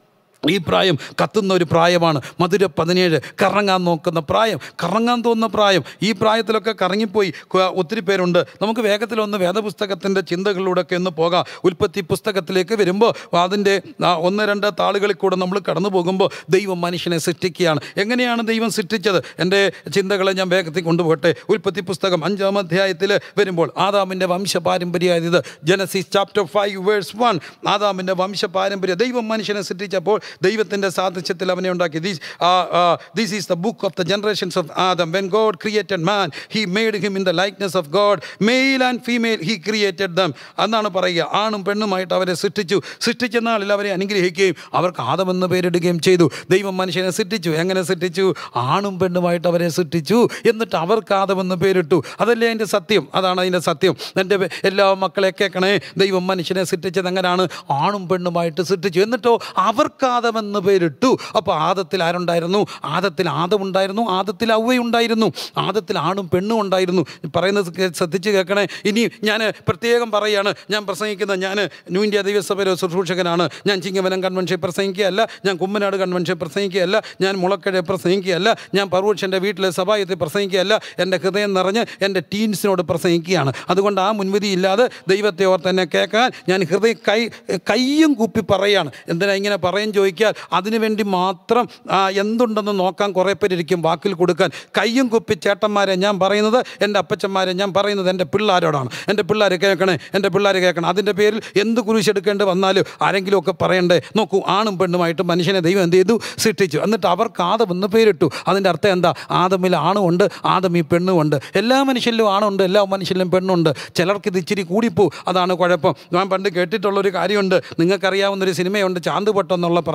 ഈ പ്രായം കത്തുന്ന ഒരു പ്രായമാണ് മധുര പതിനേഴ് കറങ്ങാൻ നോക്കുന്ന പ്രായം കറങ്ങാൻ തോന്നുന്ന പ്രായം ഈ പ്രായത്തിലൊക്കെ കറങ്ങിപ്പോയി ക- ഒത്തിരി പേരുണ്ട് നമുക്ക് വേഗത്തിലൊന്ന് വേദപുസ്തകത്തിൻ്റെ ചിന്തകളിലൂടെയൊക്കെ ഒന്ന് പോകാം ഉൽപ്പത്തി പുസ്തകത്തിലേക്ക് വരുമ്പോൾ അതിൻ്റെ ആ ഒന്ന് രണ്ട് താളുകളിൽ കൂടെ നമ്മൾ കടന്നു പോകുമ്പോൾ ദൈവം മനുഷ്യനെ സൃഷ്ടിക്കുകയാണ് എങ്ങനെയാണ് ദൈവം സൃഷ്ടിച്ചത് എൻ്റെ ചിന്തകളെ ഞാൻ വേഗത്തിൽ കൊണ്ടുപോകട്ടെ ഉൽപ്പത്തി പുസ്തകം അഞ്ചാം അധ്യായത്തിൽ വരുമ്പോൾ ആദാമിൻ്റെ വംശപാരമ്പര്യമായത് ഇത് Genesis chapter five verse one ആദാമിൻ്റെ വംശപാരമ്പര്യം ദൈവം മനുഷ്യനെ സൃഷ്ടിച്ചപ്പോൾ ദൈവത്തിൻ്റെ സാദൃശ്യത്തിൽ അവനെ ഉണ്ടാക്കി these this is the book of the generations of Adam when God created man he made him in the likeness of God male and female he created them എന്നാണ് പറയുക ആണും പെണ്ണുമായിട്ട് അവരെ സൃഷ്ടിച്ചു സൃഷ്ടിച്ച നാളിൽ അവരെ അനുഗ്രഹിക്കുകയും അവർക്ക് ആദമെന്ന് പേരിടുകയും ചെയ്തു ദൈവം മനുഷ്യനെ സൃഷ്ടിച്ചു എങ്ങനെ സൃഷ്ടിച്ചു ആണും പെണ്ണുമായിട്ട് അവരെ സൃഷ്ടിച്ചു എന്നിട്ട് അവർക്ക് ആദമെന്ന് പേരിട്ടു അതല്ലേ അതിൻ്റെ സത്യം അതാണ് അതിൻ്റെ സത്യം എൻ്റെ പേ- എല്ലാ മക്കളെ കേൾക്കണേ ദൈവം മനുഷ്യനെ സൃഷ്ടിച്ചത് എങ്ങനെയാണ് ആണും പെണ്ണുമായിട്ട് സൃഷ്ടിച്ചു എന്നിട്ടോ അവർക്ക് ആദമെന്ന് പേരിട്ടു അപ്പോൾ ആദത്തിൽ ആരുണ്ടായിരുന്നു ആദത്തിൽ ആദമുണ്ടായിരുന്നു ആദത്തിൽ ഔവയുണ്ടായിരുന്നു ആദത്തിൽ ആണും പെണ്ണും ഉണ്ടായിരുന്നു പറയുന്നത് കേ- ശ്രദ്ധിച്ച് കേൾക്കണേ ഇനി ഞാൻ പ്രത്യേകം പറയുകയാണ് ഞാൻ പ്രസംഗിക്കുന്ന ഞാൻ ന്യൂ ഇന്ത്യ ദൈവസഭയിലെ ശുശ്രൂഷകനാണ് ഞാൻ ചിങ്ങവനം കൺവെൻഷൻ പ്രസംഗിക്കുകയല്ല ഞാൻ കുമ്മനാട് കൺവെൻഷൻ പ്രസംഗിക്കുകയല്ല ഞാൻ മുളക്കഴ പ്രസംഗിക്കുകയല്ല ഞാൻ പർവൂഷൻ്റെ വീട്ടിലെ സഭായത്തിൽ പ്രസംഗിക്കുകയല്ല എൻ്റെ ഹൃദയം നിറഞ്ഞ് എൻ്റെ ടീൻസിനോട് പ്രസംഗിക്കുകയാണ് അതുകൊണ്ട് ആ മുൻവിധി ഇല്ലാതെ ദൈവത്തെ ഓർത്ത് എന്നെ കേൾക്കാൻ ഞാൻ ഹൃദയം കൈ കയ്യും കൂപ്പി പറയുകയാണ് എന്തിനാ ഇങ്ങനെ പറയും ചോദിക്കാൻ അതിനുവേണ്ടി മാത്രം ആ, എന്തുണ്ടെന്ന് നോക്കാൻ കുറേ പേരിരിക്കും വാക്കിൽ കൊടുക്കാൻ കയ്യും കുപ്പി ചേട്ടന്മാരെ ഞാൻ പറയുന്നത് എൻ്റെ അപ്പച്ചന്മാരെ ഞാൻ പറയുന്നത് എൻ്റെ പിള്ളേരോടാണ് എൻ്റെ പിള്ളേർ കേൾക്കണേ എൻ്റെ പിള്ളേർ കേൾക്കണം അതിൻ്റെ പേരിൽ എന്ത് കുരിശെടുക്കേണ്ടി വന്നാലും ആരെങ്കിലുമൊക്കെ പറയണ്ടേ നോക്കൂ ആണും പെണ്ണുമായിട്ട് മനുഷ്യനെ ദൈവം എന്ത് ചെയ്തു സൃഷ്ടിച്ചു എന്നിട്ട് അവർക്ക് ആദമെന്ന് പേരിട്ടു അതിൻ്റെ അർത്ഥം എന്താ ആദമിൽ ആണുമുണ്ട് ആദം ഈ പെണ്ണുമുണ്ട് എല്ലാ മനുഷ്യരിലും ആണുണ്ട് എല്ലാ മനുഷ്യരിലും പെണ്ണുണ്ട് ചിലർക്ക് ഇത് ഇച്ചിരി കൂടിപ്പോ അതാണ് കുഴപ്പം ഞാൻ പണ്ട് കേട്ടിട്ടുള്ളൊരു കാര്യമുണ്ട് നിങ്ങൾക്കറിയാവുന്നൊരു സിനിമയുണ്ട് ചാന്തുപട്ടം എന്നുള്ള പറഞ്ഞ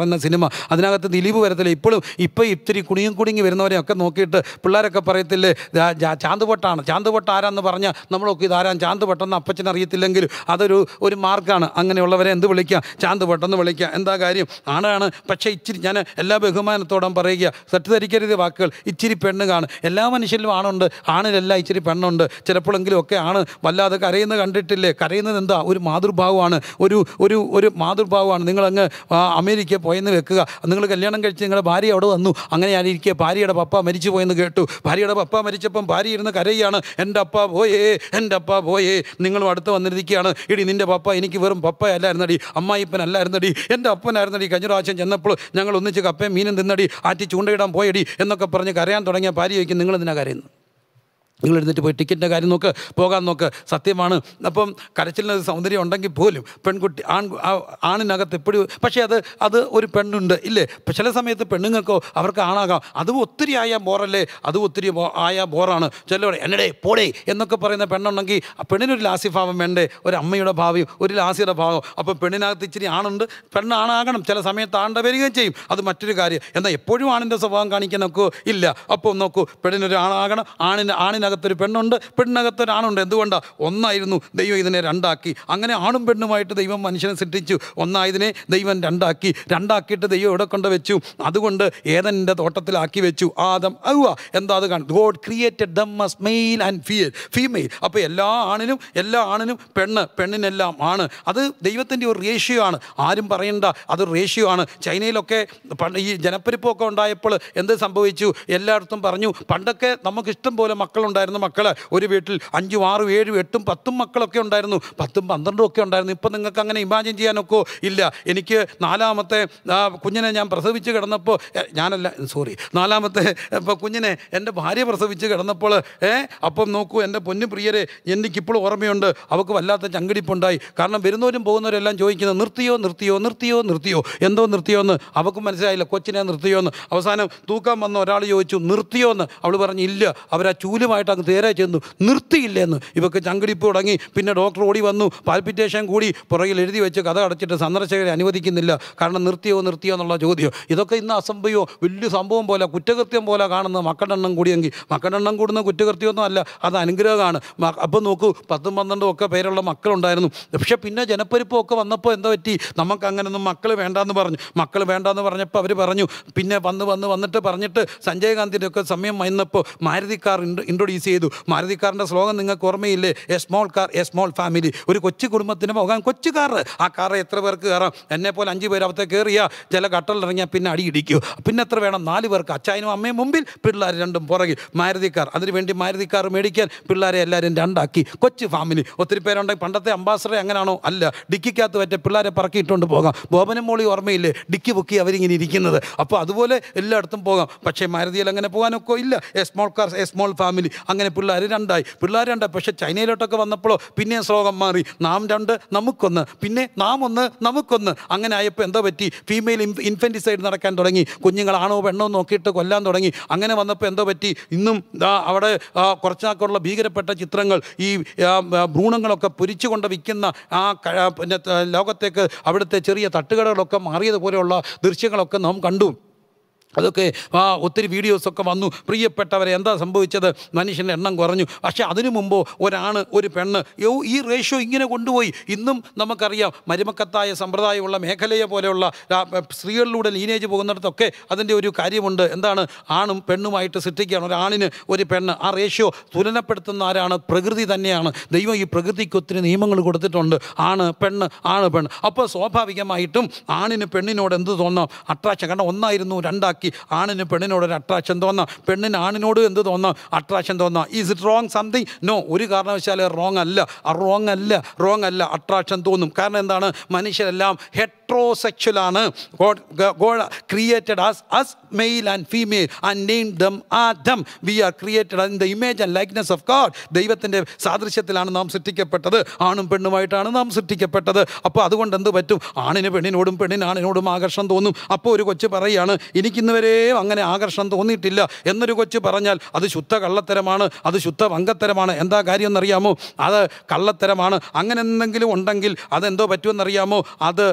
പറയുന്ന സിനിമ അതിനകത്ത് ദിലീപ് വരത്തില്ല ഇപ്പോഴും ഇപ്പോൾ ഇത്തിരി കുടുങ്ങി കുടുങ്ങി വരുന്നവരെയൊക്കെ നോക്കിയിട്ട് പിള്ളേരൊക്കെ പറയത്തില്ലേ "ദാ, ജാ- ചാന്തുപൊട്ടാണ് ചാന്തുപൊട്ട ആരാന്ന് പറഞ്ഞാൽ നമ്മളൊക്കെ ഇതാരാൻ ചാന്തുപൊട്ടെന്ന് അപ്പച്ചൻ അറിയത്തില്ലെങ്കിലും അതൊരു ഒരു മാർക്കാണ് അങ്ങനെയുള്ളവരെ എന്ത് വിളിക്കുക ചാന്തുപൊട്ടെന്ന് വിളിക്കുക എന്താ കാര്യം ആണാണ് പക്ഷേ ഇച്ചിരി ഞാൻ എല്ലാ ബഹുമാനത്തോടും പറയുക തെറ്റിദ്ധരിക്കരുത് വാക്കുകൾ ഇച്ചിരി പെണ്ണ് കാണും എല്ലാ മനുഷ്യരിലും ആണുണ്ട് ആണിലെല്ലാം ഇച്ചിരി പെണ്ണുണ്ട് ചിലപ്പോഴെങ്കിലും ഒക്കെ ആണ് വല്ലാതെ കരയുന്നത് കണ്ടിട്ടില്ലേ കരയുന്നത് എന്താ ഒരു മാതൃഭാവമാണ് ഒരു ഒരു ഒരു മാതൃഭാവമാണ് നിങ്ങളങ്ങ് ആ, അമേരിക്ക പോയെന്ന് വെക്കുക നിങ്ങൾ കല്യാണം കഴിച്ച് നിങ്ങളുടെ ഭാര്യ അവിടെ വന്നു അങ്ങനെ ഞാനിരിക്കുക ഭാര്യയുടെ പപ്പ മരിച്ചു പോയെന്ന് കേട്ടു ഭാര്യയുടെ പപ്പ മരിച്ചപ്പം ഭാര്യ ഇരുന്ന് കരയുകയാണ് എൻ്റെ അപ്പ പോയേ എൻ്റെ അപ്പ പോയേ നിങ്ങളും അടുത്ത് വന്നിരിക്കുകയാണ് ഇടി നിൻ്റെ പപ്പ എനിക്ക് വെറും പപ്പ അല്ലായിരുന്നടി അമ്മായിപ്പനല്ലായിരുന്നടി എൻ്റെ അപ്പനായിരുന്നടി കഴിഞ്ഞ പ്രാവശ്യം ചെന്നപ്പോൾ ഞങ്ങൾ ഒന്നിച്ച് കപ്പയും മീനും തിന്നടി ആറ്റി ചൂണ്ടയിടാൻ പോയടി എന്നൊക്കെ പറഞ്ഞ് കരയാൻ തുടങ്ങിയ ഭാര്യ ചോദിക്കും നിങ്ങൾ എന്തിനാ കരയുന്നു നിങ്ങൾ എഴുന്നേറ്റ് പോയി ടിക്കറ്റിൻ്റെ കാര്യം നോക്ക് പോകാൻ നോക്ക് സത്യമാണ് അപ്പം കരച്ചിലിന് സൗന്ദര്യം ഉണ്ടെങ്കിൽ പോലും പെൺകുട്ടി ആൺ ആ- ആണിനകത്ത് എപ്പോഴും പക്ഷേ അത് അത് ഒരു പെണ്ണുണ്ട് ഇല്ലേ ഇപ്പം ചില സമയത്ത് പെണ്ണുങ്ങൾക്കോ അവർക്ക് ആണാകാം അതും ഒത്തിരി ആയാൽ ബോറല്ലേ അതും ഒത്തിരി ബോ- ആയാൽ ബോറാണ് ചിലവിടെ എന്നടേ പോടേ എന്നൊക്കെ പറയുന്ന പെണ്ണുണ്ടെങ്കിൽ ആ പെണ്ണിനൊരു ലാസ്യഭാവം വേണ്ടേ ഒരു അമ്മയുടെ ഭാവം ഒരു ലാസ്യയുടെ ഭാവം അപ്പം പെണ്ണിനകത്ത് ഇച്ചിരി ആണുണ്ട് പെണ്ണ് ആണാകണം ചില സമയത്ത് ആണ്ട വരികയും ചെയ്യും അത് മറ്റൊരു കാര്യം എന്നാൽ എപ്പോഴും ആണിൻ്റെ സ്വഭാവം കാണിക്കാനൊക്കെ ഇല്ല അപ്പോൾ നോക്കൂ പെണ്ണിനൊരു ആണാകണം ആണിന് ആണിനകത്തൊരു പെണ്ണുണ്ട് പെണ്ണിനകത്തൊരു ആണുണ്ട് എന്തുകൊണ്ടാണ് ഒന്നായിരുന്നു ദൈവം ഇതിനെ രണ്ടാക്കി അങ്ങനെ ആണും പെണ്ണുമായിട്ട് ദൈവം മനുഷ്യനെ സൃഷ്ടിച്ചു ഒന്നായതിനെ ദൈവം രണ്ടാക്കി രണ്ടാക്കിയിട്ട് ദൈവം ഇവിടെ കൊണ്ട് വെച്ചു അതുകൊണ്ട് ഏതൻ്റെ തോട്ടത്തിലാക്കി വെച്ചു ആദം ഔവ എന്താ അത് കാണും ഗോഡ് ക്രിയേറ്റഡ് ദം മസ് മെയിൽ ആൻഡ് ഫിയർ ഫീമെയിൽ അപ്പോൾ എല്ലാ ആണിനും എല്ലാ ആണിനും പെണ്ണ് പെണ്ണിനെല്ലാം ആണ് അത് ദൈവത്തിൻ്റെ ഒരു റേഷ്യോ ആണ് ആരും പറയണ്ട അത് റേഷ്യോ ആണ് ചൈനയിലൊക്കെ പണ്ട് ഈ ജനപ്പെരുപ്പമൊക്കെ ഉണ്ടായപ്പോൾ എന്ത് സംഭവിച്ചു എല്ലായിടത്തും പറഞ്ഞു പണ്ടൊക്കെ നമുക്ക് ഇഷ്ടം പോലെ മക്കളുണ്ടായിരുന്നു മക്കൾ ഒരു വീട്ടിൽ അഞ്ചും ആറും ഏഴും എട്ടും പത്തും മക്കളൊക്കെ ഉണ്ടായിരുന്നു പത്തും പന്ത്രണ്ടും ഒക്കെ ഉണ്ടായിരുന്നു ഇപ്പം നിങ്ങൾക്ക് അങ്ങനെ ഇമാജിൻ ചെയ്യാനൊക്കെ ഇല്ല എനിക്ക് നാലാമത്തെ ആ, കുഞ്ഞിനെ ഞാൻ പ്രസവിച്ച് കിടന്നപ്പോൾ എ, ഞാനല്ല സോറി നാലാമത്തെ ഇപ്പോൾ കുഞ്ഞിനെ എൻ്റെ ഭാര്യ പ്രസവിച്ച് കിടന്നപ്പോൾ ഏ അപ്പം നോക്കൂ എൻ്റെ പൊന്നു പ്രിയരെ എനിക്കിപ്പോഴും ഓർമ്മയുണ്ട് അവൾക്ക് വല്ലാത്ത ചങ്കിടിപ്പുണ്ടായി കാരണം വരുന്നവരും പോകുന്നവരെല്ലാം ചോദിക്കുന്നത് നിർത്തിയോ നിർത്തിയോ നിർത്തിയോ നിർത്തിയോ എന്തോ നിർത്തിയോ എന്ന് അവൾക്ക് മനസ്സിലായില്ല കൊച്ചിനെ നിർത്തിയോ എന്ന് അവസാനം തൂക്കാൻ വന്ന ഒരാൾ ചോദിച്ചു നിർത്തിയോ എന്ന് അവൾ പറഞ്ഞു ഇല്ല അവരാ ചൂലുമായിട്ട് അങ്ങ് തേരെ ചെന്നു നിർത്തിയില്ലെന്ന് ഇവക്ക് ചങ്കിടിപ്പ് തുടങ്ങി പിന്നെ ഡോക്ടർ ഓടി വന്നു പാൽപ്പിറ്റേഷൻ കൂടി പുറകിൽ എഴുതി വെച്ച് കഥ അടച്ചിട്ട് സന്ദർശകരെ അനുവദിക്കുന്നില്ല കാരണം നിർത്തിയോ നിർത്തിയോ എന്നുള്ള ചോദ്യം ഇതൊക്കെ ഇന്ന് അസംഭവയോ വലിയ സംഭവം പോലെ കുറ്റകൃത്യം പോലെ കാണുന്ന മക്കളുടെ എണ്ണം കൂടിയെങ്കിൽ മക്കളുടെ എണ്ണം കൂടുന്ന കുറ്റകൃത്യമൊന്നും അല്ല അത് അനുഗ്രഹമാണ് മ- അപ്പം നോക്കൂ പത്തും പന്ത്രണ്ടും ഒക്കെ പേരുള്ള മക്കളുണ്ടായിരുന്നു പക്ഷെ പിന്നെ ജനപ്പെരുപ്പം ഒക്കെ വന്നപ്പോൾ എന്താ പറ്റി നമുക്ക് അങ്ങനെയൊന്നും മക്കൾ വേണ്ടാന്ന് പറഞ്ഞു മക്കൾ വേണ്ടാന്ന് പറഞ്ഞപ്പോൾ അവർ പറഞ്ഞു പിന്നെ വന്ന് വന്ന് വന്നിട്ട് പറഞ്ഞിട്ട് സഞ്ജയ് ഗാന്ധിൻ്റെ ഒക്കെ സമയം വന്നപ്പോൾ മാരുതി കാർ ഇൻട്രൊഡ്യൂസ് ചെയ്തു മാരുതി കാറിൻ്റെ സ്ലോഗൻ നിങ്ങൾക്ക് ഓർമ്മയില്ലേ a small car a small family ഒരു കൊച്ചു കുടുംബത്തിന് പോകാൻ കൊച്ചു കാർ ആ കാർ എത്ര പേർക്ക് കയറാം എന്നെ പോലെ അഞ്ച് പേര് അവത്തെ കയറിയാൽ ചില കട്ടലിറങ്ങിയാൽ പിന്നെ അടി ഇടിക്കും പിന്നെ എത്ര വേണം നാല് പേർക്ക് അച്ചായനും അമ്മയും മുമ്പിൽ പിള്ളേർ രണ്ടും പുറകിൽ മാരുതി കാർ അതിനുവേണ്ടി മാരുതി കാർ മേടിക്കാൻ പിള്ളേരെ എല്ലാവരും രണ്ടാക്കി കൊച്ചു ഫാമിലി ഒത്തിരി പേരുണ്ടെങ്കിൽ പണ്ടത്തെ അംബാസഡർ എങ്ങനെയാണോ അല്ല ഡിക്കിക്കകത്ത് പറ്റ പിള്ളേരെ പറക്കിയിട്ടുകൊണ്ട് പോകാം ബോബനും മോളി ഓർമ്മയില്ലേ ഡിക്കി പൊക്കി അവരിങ്ങനെ ഇരിക്കുന്നത് അപ്പോൾ അതുപോലെ എല്ലായിടത്തും പോകാം പക്ഷേ മാരുതിയിൽ അങ്ങനെ പോകാനൊക്കെ ഇല്ല a small car a small family അങ്ങനെ പിള്ളേർ രണ്ടായി പിള്ളേർ രണ്ടായി പക്ഷേ ചൈനയിലോട്ടൊക്കെ വന്നപ്പോഴോ പിന്നെ ശ്ലോകം മാറി നാം രണ്ട് നമുക്കൊന്ന് പിന്നെ നാം ഒന്ന് നമുക്കൊന്ന് അങ്ങനെ ആയപ്പോൾ എന്താ പറ്റി ഫീമെയിൽ ഇൻഫൻറ്റിസൈഡ് നടക്കാൻ തുടങ്ങി കുഞ്ഞുങ്ങളാണോ പെണ്ണോ നോക്കിയിട്ട് കൊല്ലാൻ തുടങ്ങി അങ്ങനെ വന്നപ്പോൾ എന്തോ പറ്റി ഇന്നും ദാ അവിടെ ആ, കുറച്ചാക്കുള്ള ഭീകരപ്പെട്ട ചിത്രങ്ങൾ ഈ ആ, ആ, ഭ്രൂണങ്ങളൊക്കെ പൊരിച്ചു കൊണ്ട് വിൽക്കുന്ന ആ ക- ആ, പിന്നെ ത- ലോകത്തേക്ക് അവിടുത്തെ ചെറിയ തട്ടുകടകളൊക്കെ മാറിയതുപോലെയുള്ള ദൃശ്യങ്ങളൊക്കെ നാം കണ്ടു അതൊക്കെ ആ ഒത്തിരി വീഡിയോസൊക്കെ വന്നു പ്രിയപ്പെട്ടവരെ എന്താ സംഭവിച്ചത് മനുഷ്യൻ്റെ എണ്ണം കുറഞ്ഞു പക്ഷേ അതിനു മുമ്പോ ഒരാണ് ഒരു പെണ്ണ് യോ ഈ റേഷ്യോ ഇങ്ങനെ കൊണ്ടുപോയി ഇന്നും നമുക്കറിയാം മരുമക്കത്തായ സമ്പ്രദായമുള്ള മേഖലയെ പോലെയുള്ള ആ, സ്ത്രീകളിലൂടെ ലീനേജ് പോകുന്നിടത്തൊക്കെ അതിൻ്റെ ഒരു കാര്യമുണ്ട് എന്താണ് ആണും പെണ്ണുമായിട്ട് സൃഷ്ടിക്കുകയാണ് ഒരാണിന് ഒരു പെണ്ണ് ആ റേഷ്യോ തുലനപ്പെടുത്തുന്ന ആരാണ് പ്രകൃതി തന്നെയാണ് ദൈവം ഈ പ്രകൃതിക്ക് ഒത്തിരി നിയമങ്ങൾ കൊടുത്തിട്ടുണ്ട് ആണ് പെണ്ണ് ആണ് പെണ്ണ് അപ്പോൾ സ്വാഭാവികമായിട്ടും ആണിന് പെണ്ണിനോട് എന്ത് തോന്നാം അട്രാക്ഷൻ കാരണം ഒന്നായിരുന്നു രണ്ടാക്കി ആണിന് പെണ്ണിനോട് ഒരു അട്രാക്ഷൻ തോന്നാം പെണ്ണിന് ആണിനോട് എന്ത് തോന്നാം അട്രാക്ഷൻ തോന്നാം is it wrong something no ഒരു കാരണവശാലും റോങ് അല്ല റോങ് അല്ല റോങ് അല്ല അട്രാക്ഷൻ തോന്നും കാരണം എന്താണ് മനുഷ്യരെല്ലാം heterosexual ആണ് God God created as us male and female and name them Adam we are created in the image and likeness of God ദൈവത്തിൻ്റെ സാദൃശ്യത്തിലാണ് നാം സൃഷ്ടിക്കപ്പെട്ടത് ആണും പെണ്ണുമായിട്ടാണ് നാം സൃഷ്ടിക്കപ്പെട്ടത് അപ്പോൾ അതുകൊണ്ട് എന്ത് പറ്റും ആണിന് പെണ്ണിനോടും പെണ്ണിന് ആണിനോടും ആകർഷണം തോന്നും അപ്പോൾ ഒരു കൊച്ചു പറയുകയാണ് എനിക്കിന്ന് വരെയും അങ്ങനെ ആകർഷണം തോന്നിയിട്ടില്ല എന്നൊരു കൊച്ചു പറഞ്ഞാൽ അത് ശുദ്ധ കള്ളത്തരമാണ് അത് ശുദ്ധ വങ്കത്തരമാണ് എന്താ കാര്യം എന്നറിയാമോ അത് കള്ളത്തരമാണ് അങ്ങനെ എന്തെങ്കിലും ഉണ്ടെങ്കിൽ അതെന്തോ പറ്റുമെന്നറിയാമോ അത് അപകട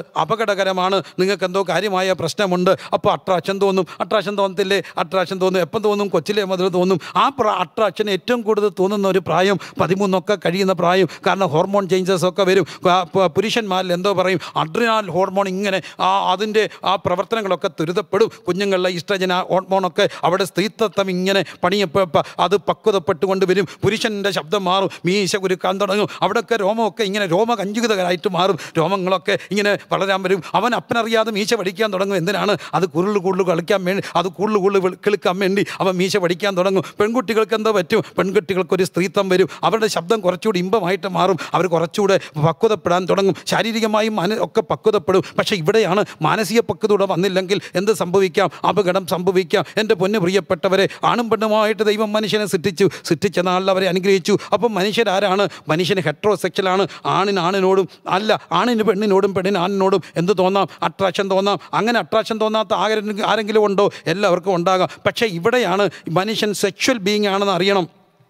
അപകടകരമാണ് നിങ്ങൾക്ക് എന്തോ കാര്യമായ പ്രശ്നമുണ്ട് അപ്പോൾ അട്രാക്ഷൻ തോന്നും അട്രാക്ഷൻ തോന്നത്തില്ലേ അട്രാക്ഷൻ തോന്നും എപ്പം തോന്നും കൊച്ചിലെ മുതൽ തോന്നും ആ പ്ര അട്രാക്ഷൻ ഏറ്റവും കൂടുതൽ തോന്നുന്ന ഒരു പ്രായം പതിമൂന്നൊക്കെ കഴിയുന്ന പ്രായം കാരണം ഹോർമോൺ ചേഞ്ചസ് ഒക്കെ വരും ആ, പ- പുരുഷന്മാരിൽ എന്തോ പറയും അഡ്രിനാൽ ഹോർമോൺ ഇങ്ങനെ ആ അതിൻ്റെ ആ പ്രവർത്തനങ്ങളൊക്കെ ത്വരിതപ്പെടും കുഞ്ഞുങ്ങളിലെ ഇഷ്ടജന ഹോർമോണൊക്കെ അവിടെ സ്ത്രീത്വം ഇങ്ങനെ പണിയപ്പ പ- അത് പക്വതപ്പെട്ടുകൊണ്ട് വരും പുരുഷൻ്റെ ശബ്ദം മാറും മീശ കുരുക്കാൻ തുടങ്ങും അവിടെയൊക്കെ രോമമൊക്കെ ഇങ്ങനെ രോമകഞ്ചുകിതരായിട്ട് മാറും രോമങ്ങളൊക്കെ ഇങ്ങനെ വളരാൻ വരും അവൻ അപ്പനറിയാതെ മീശ പഠിക്കാൻ തുടങ്ങും എന്തിനാണ് അത് കൂടുതൽ കൂടുതൽ കളിക്കാൻ വേണ്ടി അത് കൂടുതൽ കൂടുതൽ വെളി- കിളുക്കാൻ വേണ്ടി അവൻ മീശ പഠിക്കാൻ തുടങ്ങും പെൺകുട്ടികൾക്ക് എന്തോ പറ്റും പെൺകുട്ടികൾക്ക് ഒരു സ്ത്രീത്വം വരും അവരുടെ ശബ്ദം കുറച്ചുകൂടി ഇമ്പമായിട്ട് മാറും അവർ കുറച്ചുകൂടെ പക്വതപ്പെടാൻ തുടങ്ങും ശാരീരികമായും മന ഒക്കെ പക്വതപ്പെടും പക്ഷേ ഇവിടെയാണ് മാനസിക പക്വതയോടെ വന്നില്ലെങ്കിൽ എന്ത് സംഭവിക്കാം അപകടം സംഭവിക്കാം എൻ്റെ പൊന്ന് പ്രിയപ്പെട്ടവരെ ആണും പെണ്ണുമായിട്ട് ദൈവം മനുഷ്യനെ സൃഷ്ടിച്ചു സൃഷ്ടിച്ച നാളിൽ അവരെ അനുഗ്രഹിച്ചു അപ്പം മനുഷ്യരാരാണ് മനുഷ്യന് ഹെട്രോസെക്ഷലാണ് ആണിന് ആണിനോടും അല്ല ആണിന് പെണ്ണിനോടും പെണ്ണിന് ആണിനോടും എന്ത് തോന്നാം അട്രാക്ഷൻ തോന്നാം അങ്ങനെ അട്രാക്ഷൻ തോന്നാത്ത ആരെങ്കിലും ആരെങ്കിലും ഉണ്ടോ എല്ലാവർക്കും ഉണ്ടാകാം പക്ഷേ ഇവിടെയാണ് മനുഷ്യൻ സെക്ഷൽ ബീങ് ആണെന്ന് അറിയണം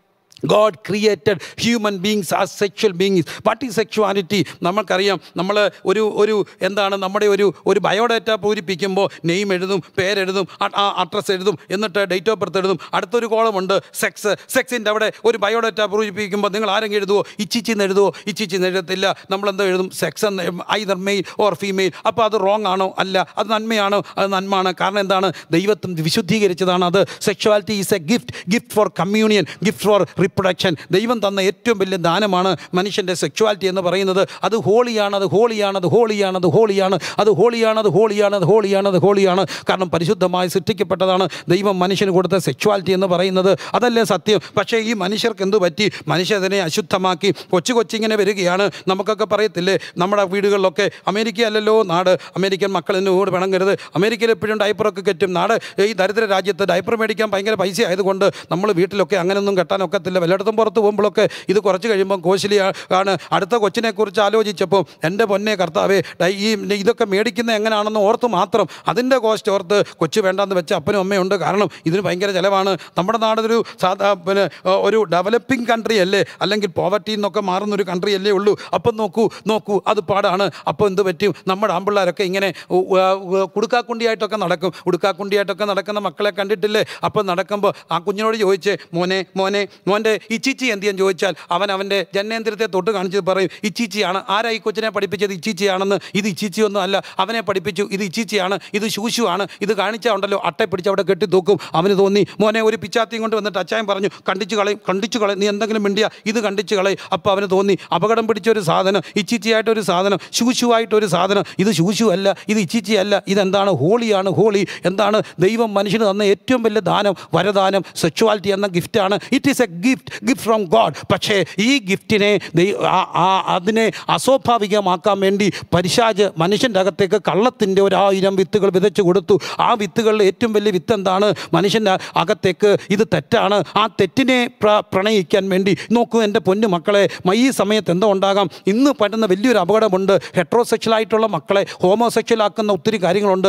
God created human beings as sexual beings what is sexuality നമ്മൾക്കറിയാം നമ്മൾ ഒരു ഒരു എന്താണ് നമ്മുടെ ഒരു ഒരു ബയോഡാറ്റ പൂരിപ്പിക്കുമ്പോൾ നെയിം എഴുതും പേരെഴുതും അഡ്രസ്സ് എഴുതും എന്നിട്ട് ഡേറ്റ് ഓഫ് ബർത്ത് എഴുതും അടുത്തൊരു കോളമുണ്ട് സെക്സ് സെക്സിൻ്റെ അവിടെ ഒരു ബയോഡാറ്റ പൂരിപ്പിക്കുമ്പോൾ നിങ്ങൾ ആരെങ്കിലും എഴുതുമോ ഇച്ചിച്ചിന്ന് എഴുതുമോ ഇച്ചിച്ചിന്ന് എഴുതത്തില്ല നമ്മളെന്തോ എഴുതും സെക്സ് എന്ന് ഐദർ മെയിൽ ഓർ ഫീമെയിൽ അപ്പോൾ അത് റോങ് ആണോ അല്ല അത് നന്മയാണോ അത് നന്മയാണ് കാരണം എന്താണ് ദൈവത്വം വിശുദ്ധീകരിച്ചതാണ് അത് sexuality is a gift gift for communion gift for reproduction ദൈവം തന്ന ഏറ്റവും വലിയ ദാനമാണ് മനുഷ്യൻ്റെ സെക്ഷുവാലിറ്റി എന്ന് പറയുന്നത് അത് ഹോളിയാണ് അത് ഹോളിയാണ് അത് ഹോളിയാണ് അത് ഹോളിയാണ് അത് ഹോളിയാണ് അത് ഹോളിയാണ് അത് ഹോളിയാണ് അത് ഹോളിയാണ് കാരണം പരിശുദ്ധമായി സൃഷ്ടിക്കപ്പെട്ടതാണ് ദൈവം മനുഷ്യന് കൊടുത്ത സെക്ഷുവാലിറ്റി എന്ന് പറയുന്നത് അതല്ലേ സത്യം പക്ഷേ ഈ മനുഷ്യർക്ക് എന്തു പറ്റി മനുഷ്യതിനെ അശുദ്ധമാക്കി കൊച്ചു കൊച്ചിങ്ങനെ വരികയാണ് നമുക്കൊക്കെ പറയത്തില്ലേ നമ്മുടെ വീടുകളിലൊക്കെ അമേരിക്ക അല്ലല്ലോ നാട് അമേരിക്കൻ മക്കളിനോട് പിണങ്ങരുത് അമേരിക്കയിൽ എപ്പോഴും ഡയപ്പറൊക്കെ കെറ്റും നാട് ഈ ദരിദ്ര രാജ്യത്ത് ഡയപ്പർ മേടിക്കാൻ ഭയങ്കര പൈസ ആയതുകൊണ്ട് നമ്മൾ വീട്ടിലൊക്കെ അങ്ങനെയൊന്നും കെട്ടാനൊക്കത്തില്ല വല്ലയിടത്തും പുറത്ത് പോകുമ്പോഴൊക്കെ ഇത് കുറച്ച് കഴിയുമ്പോൾ കോശലി ആണ് അടുത്ത കൊച്ചിനെക്കുറിച്ച് ആലോചിച്ചപ്പോൾ എൻ്റെ പൊന്നെ കർത്താവേ ഡൈ- ഈ ഇതൊക്കെ മേടിക്കുന്ന എങ്ങനെയാണെന്ന് ഓർത്ത് മാത്രം അതിൻ്റെ കോസ്റ്റ് ഓർത്ത് കൊച്ചു വേണ്ടാന്ന് വെച്ച അപ്പനും അമ്മയുണ്ട് കാരണം ഇതിന് ഭയങ്കര ചിലവാണ് നമ്മുടെ നാടൊരു സാധാ പിന്നെ ഏഹ്, ഒരു ഡെവലപ്പിംഗ് കൺട്രി അല്ലേ അല്ലെങ്കിൽ പോവർട്ടി എന്നൊക്കെ മാറുന്ന ഒരു കൺട്രി അല്ലേ ഉള്ളൂ അപ്പം നോക്കൂ നോക്കൂ അത് പാടാണ് അപ്പോൾ എന്ത് പറ്റും നമ്മുടെ ആമ്പിള്ളേരൊക്കെ ഇങ്ങനെ ഉ- ഉ- ഉ- കുടുക്കാക്കുണ്ടിയായിട്ടൊക്കെ നടക്കും ഉടുക്കാക്കുണ്ടിയായിട്ടൊക്കെ നടക്കുന്ന മക്കളെ കണ്ടിട്ടില്ലേ അപ്പം നടക്കുമ്പോൾ ആ കുഞ്ഞിനോട് ചോദിച്ചേ മോനെ മോനെ മോൻ്റെ ഇച്ചിച്ചി എന്തിയാൻ ചോദിച്ചാൽ അവൻ അവൻ്റെ ജനനേന്ദ്രത്തെ തൊട്ട് കാണിച്ച് പറയും ഇച്ചിച്ചിയാണ് ആരാ ഈ കൊച്ചിനെ പഠിപ്പിച്ചത് ഇച്ചിച്ചിയാണെന്ന് ഇത് ഇച്ചിച്ചി ഒന്നും അല്ല അവനെ പഠിപ്പിച്ചു ഇത് ഇച്ചിച്ചിയാണ് ഇത് ശൂശുവാണ് ഇത് കാണിച്ചാൽ ഉണ്ടല്ലോ അട്ടെ പിടിച്ച് അവിടെ കെട്ടി തൂക്കും അവന് തോന്നി മോനെ ഒരു പിച്ചാത്തിയും കൊണ്ട് വന്നിട്ട് അച്ചായൻ പറഞ്ഞു കണ്ടിച്ച് കളയും കണ്ടിച്ച് കളയും നീ എന്തെങ്കിലും മിണ്ടിയ ഇത് കണ്ടിച്ച് കളയും അപ്പോൾ അവന് തോന്നി അപകടം പിടിച്ച ഒരു സാധനം ഇച്ചിച്ചിയായിട്ടൊരു സാധനം ശൂശുവായിട്ടൊരു സാധനം ഇത് ശൂശു അല്ല ഇത് ഇച്ചിച്ചി അല്ല ഇതെന്താണ് ഹോളിയാണ് ഹോളി എന്താണ് ദൈവം മനുഷ്യന് തന്ന ഏറ്റവും വലിയ ദാനം വരദാനം സെക്ഷുവാലിറ്റി എന്ന ഗിഫ്റ്റാണ് it is a gift gift from God പക്ഷേ ഈ ഗിഫ്റ്റിനെ ദൈ- ആ- ആ- അതിനെ അസ്വാഭാവികമാക്കാൻ വേണ്ടി പരിശാജ് മനുഷ്യൻ്റെ അകത്തേക്ക് കള്ളത്തിൻ്റെ ഒരായിരം വിത്തുകൾ വിതച്ചു കൊടുത്തു ആ വിത്തുകളിൽ ഏറ്റവും വലിയ വിത്ത് എന്താണ് മനുഷ്യൻ്റെ അകത്തേക്ക് ഇത് തെറ്റാണ് ആ തെറ്റിനെ പ്ര പ്രണയിക്കാൻ വേണ്ടി നോക്കൂ എൻ്റെ പൊന്നു മക്കളെ മ- ഈ സമയത്ത് എന്തോ ഉണ്ടാകാം ഇന്ന് പറ്റുന്ന വലിയൊരു അപകടമുണ്ട് ഹെട്രോസെക്ഷൽ ആയിട്ടുള്ള മക്കളെ ഹോമോസെക്ഷൽ ആക്കുന്ന ഒത്തിരി കാര്യങ്ങളുണ്ട്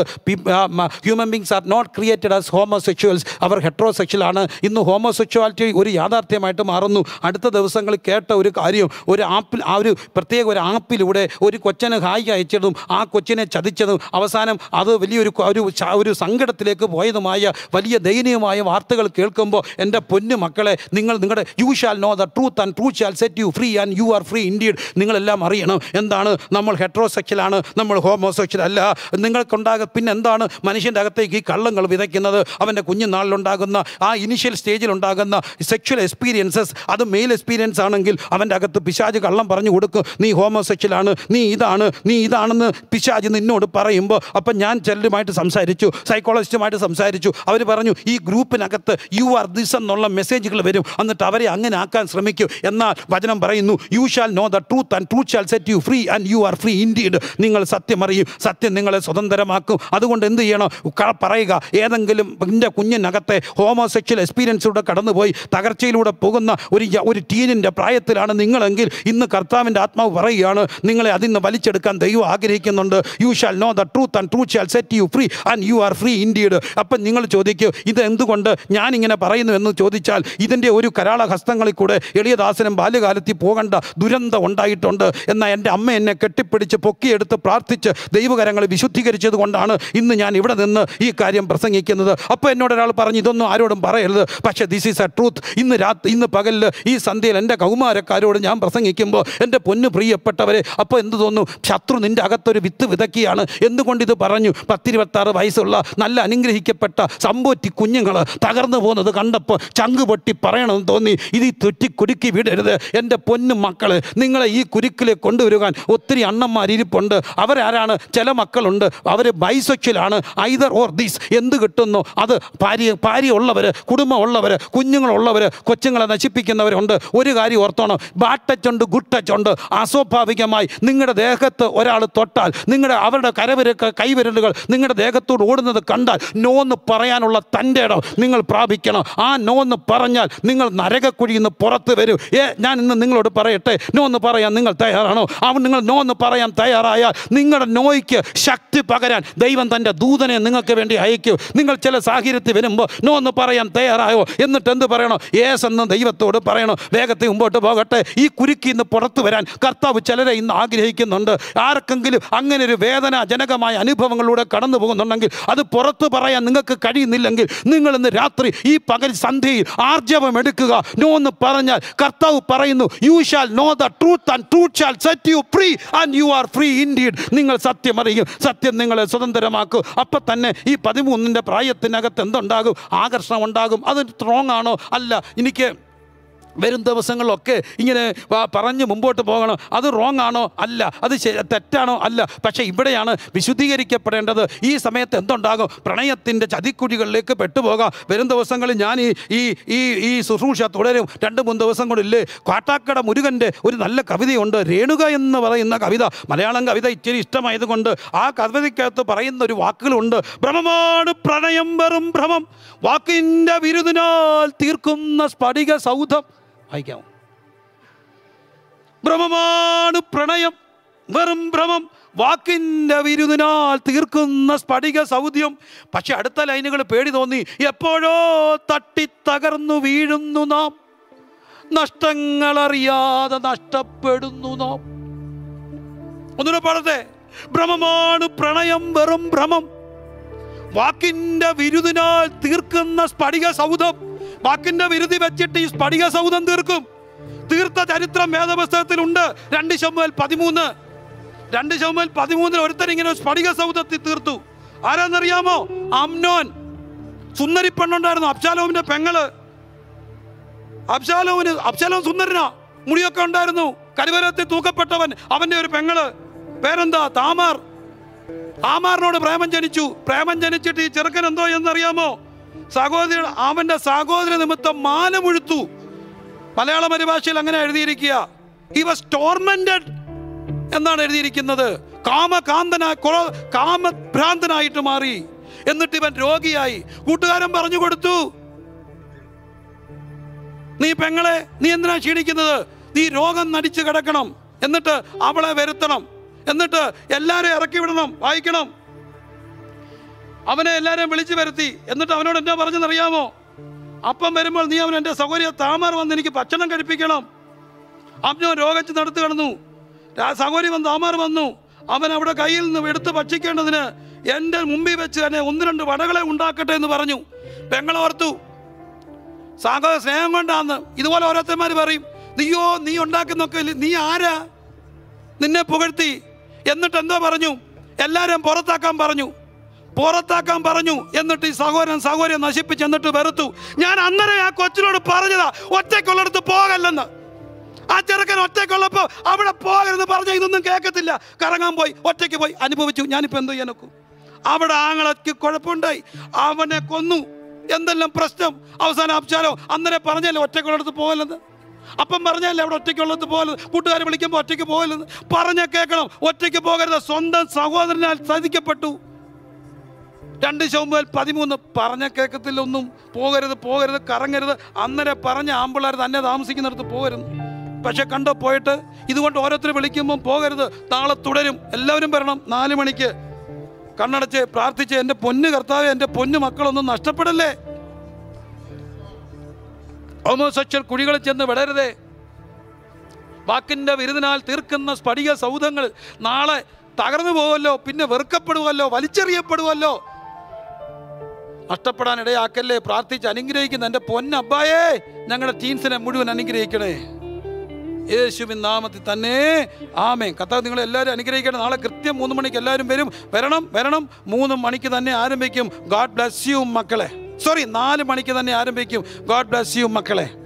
human beings are not created as homosexuals അവർ ഹെട്രോസെക്ഷൽ ആണ് ഇന്ന് ഹോമോസെക്ഷുവാലിറ്റി ഒരു യാഥാർത്ഥ്യമായിട്ട് മാറുന്നു അടുത്ത ദിവസങ്ങളിൽ കേട്ട ഒരു കാര്യം ഒരു ആപ്പിൽ ആ ഒരു പ്രത്യേക ഒരു ആപ്പിലൂടെ ഒരു കൊച്ചന് ഹായ് അയച്ചതും ആ കൊച്ചിനെ ചതിച്ചതും അവസാനം അത് വലിയൊരു കൊ- ഒരു ച- ഒരു സങ്കടത്തിലേക്ക് പോയതുമായ വലിയ ദയനീയമായ വാർത്തകൾ കേൾക്കുമ്പോൾ എൻ്റെ പൊന്നു മക്കളെ നിങ്ങൾ നിങ്ങളുടെ you shall know the truth and truth shall set you free and you are free indeed നിങ്ങളെല്ലാം അറിയണം എന്താണ് നമ്മൾ ഹെട്രോസെക്ഷലാണ് നമ്മൾ ഹോമോസെക്ഷൽ അല്ല നിങ്ങൾക്കുണ്ടാകുക പിന്നെ എന്താണ് മനുഷ്യൻ്റെ അകത്തേക്ക് ഈ കള്ളങ്ങൾ വിതയ്ക്കുന്നത് അവൻ്റെ കുഞ്ഞുനാളിലുണ്ടാകുന്ന ആ ഇനിഷ്യൽ സ്റ്റേജിൽ ഉണ്ടാകുന്ന സെക്ഷൽ എക്സ്പീരിയൻസസ് അത് മെയിൽ എക്സ്പീരിയൻസ് ആണെങ്കിൽ അവൻ്റെ അകത്ത് പിശാജ് കള്ളം പറഞ്ഞു കൊടുക്കും നീ ഹോമോസെക്ഷലാണ് നീ ഇതാണ് നീ ഇതാണെന്ന് പിശാജ് നിന്നോട് പറയുമ്പോൾ അപ്പം ഞാൻ ചിലരുമായിട്ട് സംസാരിച്ചു സൈക്കോളജിസ്റ്റുമായിട്ട് സംസാരിച്ചു അവർ പറഞ്ഞു ഈ ഗ്രൂപ്പിനകത്ത് യു ആർ ദിസ് എന്നുള്ള മെസ്സേജുകൾ വരും എന്നിട്ട് അവരെ അങ്ങനെ ആക്കാൻ ശ്രമിക്കൂ എന്നാൽ വചനം പറയുന്നു you shall know the truth and truth shall set you free and you are free indeed നിങ്ങൾ സത്യം അറിയും സത്യം നിങ്ങളെ സ്വതന്ത്രമാക്കും അതുകൊണ്ട് എന്ത് ചെയ്യണം ക- പറയുക ഏതെങ്കിലും എൻ്റെ കുഞ്ഞിനകത്തെ ഹോമോസെക്ഷൽ എക്സ്പീരിയൻസിലൂടെ കടന്നുപോയി തകർച്ചയിലൂടെ വഴിയിലൂടെ പോകുന്ന ഒരു യ- ഒരു ടീനിൻ്റെ പ്രായത്തിലാണ് നിങ്ങളെങ്കിൽ ഇന്ന് കർത്താവിൻ്റെ ആത്മാവ് പറയുകയാണ് നിങ്ങളെ അതിൽ നിന്ന് വലിച്ചെടുക്കാൻ ദൈവം ആഗ്രഹിക്കുന്നുണ്ട് you shall know the truth and truth shall set you free and you are free indeed അപ്പം നിങ്ങൾ ചോദിക്കൂ ഇത് എന്തുകൊണ്ട് ഞാനിങ്ങനെ പറയുന്നു എന്ന് ചോദിച്ചാൽ ഇതിൻ്റെ ഒരു കരാള ഹസ്തങ്ങളിൽ കൂടെ എളിയദാസനും ബാല്യകാലത്തിൽ പോകേണ്ട ദുരന്തം ഉണ്ടായിട്ടുണ്ട് എന്നാൽ എൻ്റെ അമ്മ എന്നെ കെട്ടിപ്പിടിച്ച് പൊക്കിയെടുത്ത് പ്രാർത്ഥിച്ച് ദൈവകരങ്ങൾ വിശുദ്ധീകരിച്ചത് കൊണ്ടാണ് ഇന്ന് ഞാൻ ഇവിടെ നിന്ന് ഈ കാര്യം പ്രസംഗിക്കുന്നത് അപ്പോൾ എന്നോട് ഒരാൾ പറഞ്ഞു ഇതൊന്നും ആരോടും പറയരുത് പക്ഷേ ദിസ് ഈസ് എ ട്രൂത്ത് ഇന്ന് രാത്രി ഇന്ന് പകലിൽ ഈ സന്ധ്യയിൽ എൻ്റെ കൗമാരക്കാരോട് ഞാൻ പ്രസംഗിക്കുമ്പോൾ എൻ്റെ പൊന്നു പ്രിയപ്പെട്ടവരെ അപ്പോൾ എന്ത് തോന്നുന്നു ശത്രു നിൻ്റെ അകത്തൊരു വിത്ത് വിതക്കിയാണ് എന്തുകൊണ്ട് ഇത് പറഞ്ഞു പത്തിരുപത്താറ് വയസ്സുള്ള നല്ല അനുഗ്രഹിക്കപ്പെട്ട സമ്പൂറ്റി കുഞ്ഞുങ്ങൾ തകർന്നു പോകുന്നത് കണ്ടപ്പോൾ ചങ്ക് പൊട്ടി പറയണമെന്ന് തോന്നി ഇത് ഈ തെറ്റി കുരുക്കി വിടരുത് എൻ്റെ പൊന്നു മക്കൾ നിങ്ങളെ ഈ കുരുക്കിലേക്ക് കൊണ്ടുവരുവാൻ ഒത്തിരി അണ്ണന്മാരിരിപ്പുണ്ട് അവരാരാണ് ചില മക്കളുണ്ട് അവർ ബൈസെക്ഷലാണ് ഐദർ ഓർ ദീസ് എന്ത് കിട്ടുന്നു അത് ഭാര്യ ഭാര്യ ഉള്ളവർ കുടുംബമുള്ളവർ കുഞ്ഞുങ്ങളുള്ളവർ കൊച്ചുങ്ങളെ നശിപ്പിക്കുന്നവരുണ്ട് ഒരു കാര്യം ഓർത്തോണം ബാഡ് ടച്ച് ഉണ്ട് ഗുഡ് ടച്ച് ഉണ്ട് അസ്വാഭാവികമായി നിങ്ങളുടെ ദേഹത്ത് ഒരാൾ തൊട്ടാൽ നിങ്ങളുടെ അവരുടെ കരവിര കൈവിരലുകൾ നിങ്ങളുടെ ദേഹത്തോട് ഓടുന്നത് കണ്ടാൽ നോ എന്ന് പറയാനുള്ള തൻ്റെ ഇടം നിങ്ങൾ പ്രാപിക്കണം ആ നോ എന്ന് പറഞ്ഞാൽ നിങ്ങൾ നരകക്കുഴിയിൽ നിന്ന് പുറത്ത് വരും ഏ ഞാൻ ഇന്ന് നിങ്ങളോട് പറയട്ടെ നോ എന്ന് പറയാൻ നിങ്ങൾ തയ്യാറാണോ അവൻ നിങ്ങൾ നോ എന്ന് പറയാൻ തയ്യാറായാൽ നിങ്ങളുടെ നോയ്ക്ക് ശക്തി പകരാൻ ദൈവം തൻ്റെ ദൂതനെ നിങ്ങൾക്ക് വേണ്ടി അയക്കും നിങ്ങൾ ചില സാഹചര്യത്തിൽ വരുമ്പോൾ നോ എന്ന് പറയാൻ തയ്യാറായോ എന്നിട്ട് എന്ത് പറയണോ യേസ് എന്ന് ദൈവത്തോട് പറയണോ വേഗത്തിൽ മുമ്പോട്ട് പോകട്ടെ ഈ കുരുക്കി ഇന്ന് പുറത്തു വരാൻ കർത്താവ് ചിലരെ ഇന്ന് ആഗ്രഹിക്കുന്നുണ്ട് ആർക്കെങ്കിലും അങ്ങനെ ഒരു വേദനാജനകമായ അനുഭവങ്ങളിലൂടെ കടന്നു പോകുന്നുണ്ടെങ്കിൽ അത് പുറത്തു പറയാൻ നിങ്ങൾക്ക് കഴിയുന്നില്ലെങ്കിൽ നിങ്ങൾ ഇന്ന് രാത്രി ഈ പകൽ സന്ധ്യയിൽ ആർജവം എടുക്കുക നോ എന്ന് പറഞ്ഞാൽ കർത്താവ് പറയുന്നു you shall know the truth and truth shall set you free and you are free indeed നിങ്ങൾ സത്യം അറിയും സത്യം നിങ്ങളെ സ്വതന്ത്രമാക്കും അപ്പം തന്നെ ഈ പതിമൂന്നിൻ്റെ പ്രായത്തിനകത്ത് എന്തുണ്ടാകും ആകർഷണം ഉണ്ടാകും അത് സ്ട്രോങ് ആണോ അല്ല എനിക്ക് വരും ദിവസങ്ങളിലൊക്കെ ഇങ്ങനെ വ- പറഞ്ഞ് മുമ്പോട്ട് പോകണം അത് റോങ് ആണോ അല്ല അത് ശരി- തെറ്റാണോ അല്ല പക്ഷേ ഇവിടെയാണ് വിശുദ്ധീകരിക്കപ്പെടേണ്ടത് ഈ സമയത്ത് എന്തുണ്ടാകും പ്രണയത്തിൻ്റെ ചതിക്കുഴികളിലേക്ക് പെട്ടുപോകാം വരും ദിവസങ്ങളിൽ ഞാൻ ഈ ഈ ഈ ഈ ശുശ്രൂഷ തുടരും രണ്ട് മൂന്ന് ദിവസം കൊണ്ടില്ലേ കാട്ടാക്കട മുരുകൻ്റെ ഒരു നല്ല കവിതയുണ്ട് രേണുക എന്ന് പറയുന്ന കവിത മലയാളം കവിത ഇച്ചിരി ഇഷ്ടമായതുകൊണ്ട് ആ കവിതയ്ക്കകത്ത് പറയുന്ന ഒരു വാക്കുകളുണ്ട് ഭ്രമമാണ് പ്രണയം വെറും ഭ്രമം വാക്കിൻ്റെ വിരുദിനാൽ തീർക്കുന്ന സ്ഫടിക സൗധം വായിക്കാമോ ഭ്രമമാണ് പ്രണയം വെറും ഭ്രമം വാക്കിൻ്റെ വിരുദിനാൽ തീർക്കുന്ന സ്ഫടിക സൗദ്യം പക്ഷെ അടുത്ത ലൈനുകൾ പേടി തോന്നി എപ്പോഴോ തട്ടി തകർന്നു വീഴുന്നു നാം നഷ്ടങ്ങളറിയാതെ നഷ്ടപ്പെടുന്നു നാം ഒന്നുകൂടെ പാടത്തെ ഭ്രമമാണ് പ്രണയം വെറും ഭ്രമം വാക്കിന്റെ വിരുദിനാൽ തീർക്കുന്ന സ്ഫടിക സൗധം വാക്കിന്റെ വിരുതി വെച്ചിട്ട് ഈ സ്ഫടിക സൗധം തീർക്കും തീർത്ത ചരിത്രം വേദപുസ്തകത്തിലുണ്ട് രണ്ട് ശമ്പൽ പതിമൂന്ന് രണ്ട് ശമ്പൽ പതിമൂന്നിൽ ഒരുത്തൻ ഇങ്ങനെ ഒരു സ്ഫടിക സൗധത്തിൽ തീർത്തു ആരാന്നറിയാമോ അമ്നോൻ സുന്ദരി പെണ്ണുണ്ടായിരുന്നു അബ്ശാലോമിന്റെ പെങ്ങള് അബ്ശാലോമിന് അബ്ശാലോം സുന്ദരനാ മുടിയൊക്കെ ഉണ്ടായിരുന്നു കരുവരത്തിൽ തൂക്കപ്പെട്ടവൻ അവന്റെ ഒരു പെങ്ങള് പേരെന്താ താമാർ ആമാറിനോട് പ്രേമം ജനിച്ചു പ്രേമം ജനിച്ചിട്ട് ഈ ചെറുക്കൻ എന്തോ എന്നറിയാമോ സഹോദരി അവന്റെ സഹോദര നിമിത്തം മാല മുഴുത്തു മലയാള പരിഭാഷയിൽ അങ്ങനെ എഴുതിയിരിക്കുക ഹി വാസ് ടോർമെന്റഡ് എന്നാണ് എഴുതിയിരിക്കുന്നത് കാമകാന്തന കൊ- കാമഭ്രാന്തനായിട്ട് മാറി എന്നിട്ട് ഇവൻ രോഗിയായി കൂട്ടുകാരൻ പറഞ്ഞു കൊടുത്തു നീ പെങ്ങളെ നീ എന്തിനാ ക്ഷീണിക്കുന്നത് നീ രോഗം നടിച്ചു കിടക്കണം എന്നിട്ട് അവളെ വരുത്തണം എന്നിട്ട് എല്ലാരെയും ഇറക്കി വിടണം വായിക്കണം അവനെ എല്ലാരെയും വിളിച്ചു വരുത്തി എന്നിട്ട് അവനോട് എന്താ പറഞ്ഞെന്നറിയാമോ അപ്പം വരുമ്പോൾ നീ അവൻ എൻ്റെ സൗകര്യ താമർ വന്ന് എനിക്ക് ഭക്ഷണം കഴിപ്പിക്കണം അബ്ജോ രോഗച്ച് നടത്തു കിടന്നു രാ- സഹോദരി വന്ന് താമാർ വന്നു അവൻ അവിടെ കയ്യിൽ നിന്ന് എടുത്ത് ഭക്ഷിക്കേണ്ടതിന് എൻ്റെ മുമ്പിൽ വെച്ച് തന്നെ ഒന്ന് രണ്ട് വടകളെ ഉണ്ടാക്കട്ടെ എന്ന് പറഞ്ഞു പെങ്ങളോർത്തു സാഗോ സ്നേഹം കൊണ്ടാന്ന് ഇതുപോലെ ഓരോരുത്തന്മാർ പറയും നീയോ നീ ഉണ്ടാക്കുന്നൊക്കെ ഇല്ലേ? നീ ആരാ നിന്നെ പുകഴ്ത്തി എന്നിട്ട് എന്തോ പറഞ്ഞു എല്ലാവരും പുറത്താക്കാൻ പറഞ്ഞു പുറത്താക്കാൻ പറഞ്ഞു എന്നിട്ട് ഈ സഹോദരൻ സഹോദരൻ നശിപ്പിച്ച് എന്നിട്ട് വെറുത്തു ഞാൻ അന്നേരം ആ കൊച്ചിനോട് പറഞ്ഞതാ ഒറ്റയ്ക്കുള്ളിടത്ത് പോകല്ലെന്ന് ആ ചെറുക്കൻ ഒറ്റയ്ക്കുള്ളപ്പോൾ അവിടെ പോകരുത് പറഞ്ഞ ഇതൊന്നും കേൾക്കത്തില്ല കറങ്ങാൻ പോയി ഒറ്റയ്ക്ക് പോയി അനുഭവിച്ചു ഞാനിപ്പോൾ എന്തോ ചെയ്യാനൊക്കും അവിടെ ആങ്ങളയ്ക്ക് കുഴപ്പമുണ്ടായി അവനെ കൊന്നു എന്തെല്ലാം പ്രശ്നം അവസാനം അബ്ശാലോ അന്നേരം പറഞ്ഞല്ലേ ഒറ്റയ്ക്കുള്ളിടത്ത് പോകല്ലെന്ന് അപ്പം പറഞ്ഞല്ലേ അവിടെ ഒറ്റയ്ക്കുള്ളത് പോലെ കൂട്ടുകാരെ വിളിക്കുമ്പോൾ ഒറ്റയ്ക്ക് പോകല്ലെന്ന് പറഞ്ഞ കേൾക്കണം ഒറ്റയ്ക്ക് പോകരുത് സ്വന്തം സഹോദരനാൽ ചതിക്കപ്പെട്ടു രണ്ട് ശമ്പൽ പതിമൂന്ന് പറഞ്ഞ കേൾക്കത്തില്ലൊന്നും പോകരുത് പോകരുത് കറങ്ങരുത് അന്നേരം പറഞ്ഞ ആമ്പിള്ളേർ തന്നെ താമസിക്കുന്നിടത്ത് പോകരുത് പക്ഷെ കണ്ടോ പോയിട്ട് ഇതുകൊണ്ട് ഓരോരുത്തർ വിളിക്കുമ്പം പോകരുത് നാളെ തുടരും എല്ലാവരും വരണം നാല് മണിക്ക് കണ്ണടച്ച് പ്രാർത്ഥിച്ച് എൻ്റെ പൊന്ന് കർത്താവ് എൻ്റെ പൊന്നു മക്കളൊന്നും നഷ്ടപ്പെടല്ലേ ഹോമോസെക്ഷൽ കുഴികളിൽ ചെന്ന് വിടരുതേ വാക്കിൻ്റെ വിരുദിനാൽ തീർക്കുന്ന സ്ഫടിക സൗധങ്ങൾ നാളെ തകർന്നു പോവല്ലോ പിന്നെ വെറുക്കപ്പെടുവല്ലോ വലിച്ചെറിയപ്പെടുവല്ലോ നഷ്ടപ്പെടാൻ ഇടയാക്കല്ലേ പ്രാർത്ഥിച്ച് അനുഗ്രഹിക്കുന്ന എൻ്റെ പൊന്നബ്ബായേ ഞങ്ങളുടെ ടീംസിനെ മുഴുവൻ അനുഗ്രഹിക്കണേ യേശുവിൻ നാമത്തിൽ തന്നെ ആമേ കർത്താവ് നിങ്ങൾ എല്ലാവരും അനുഗ്രഹിക്കണം നാളെ കൃത്യം മൂന്ന് മണിക്ക് എല്ലാവരും വരും വരണം വരണം മൂന്ന് മണിക്ക് തന്നെ ആരംഭിക്കും ഗാഡ് ബ്ലസ് യു മക്കളെ സോറി നാല് മണിക്ക് തന്നെ ആരംഭിക്കും ഗോഡ് ബ്ലസ് യു മക്കളെ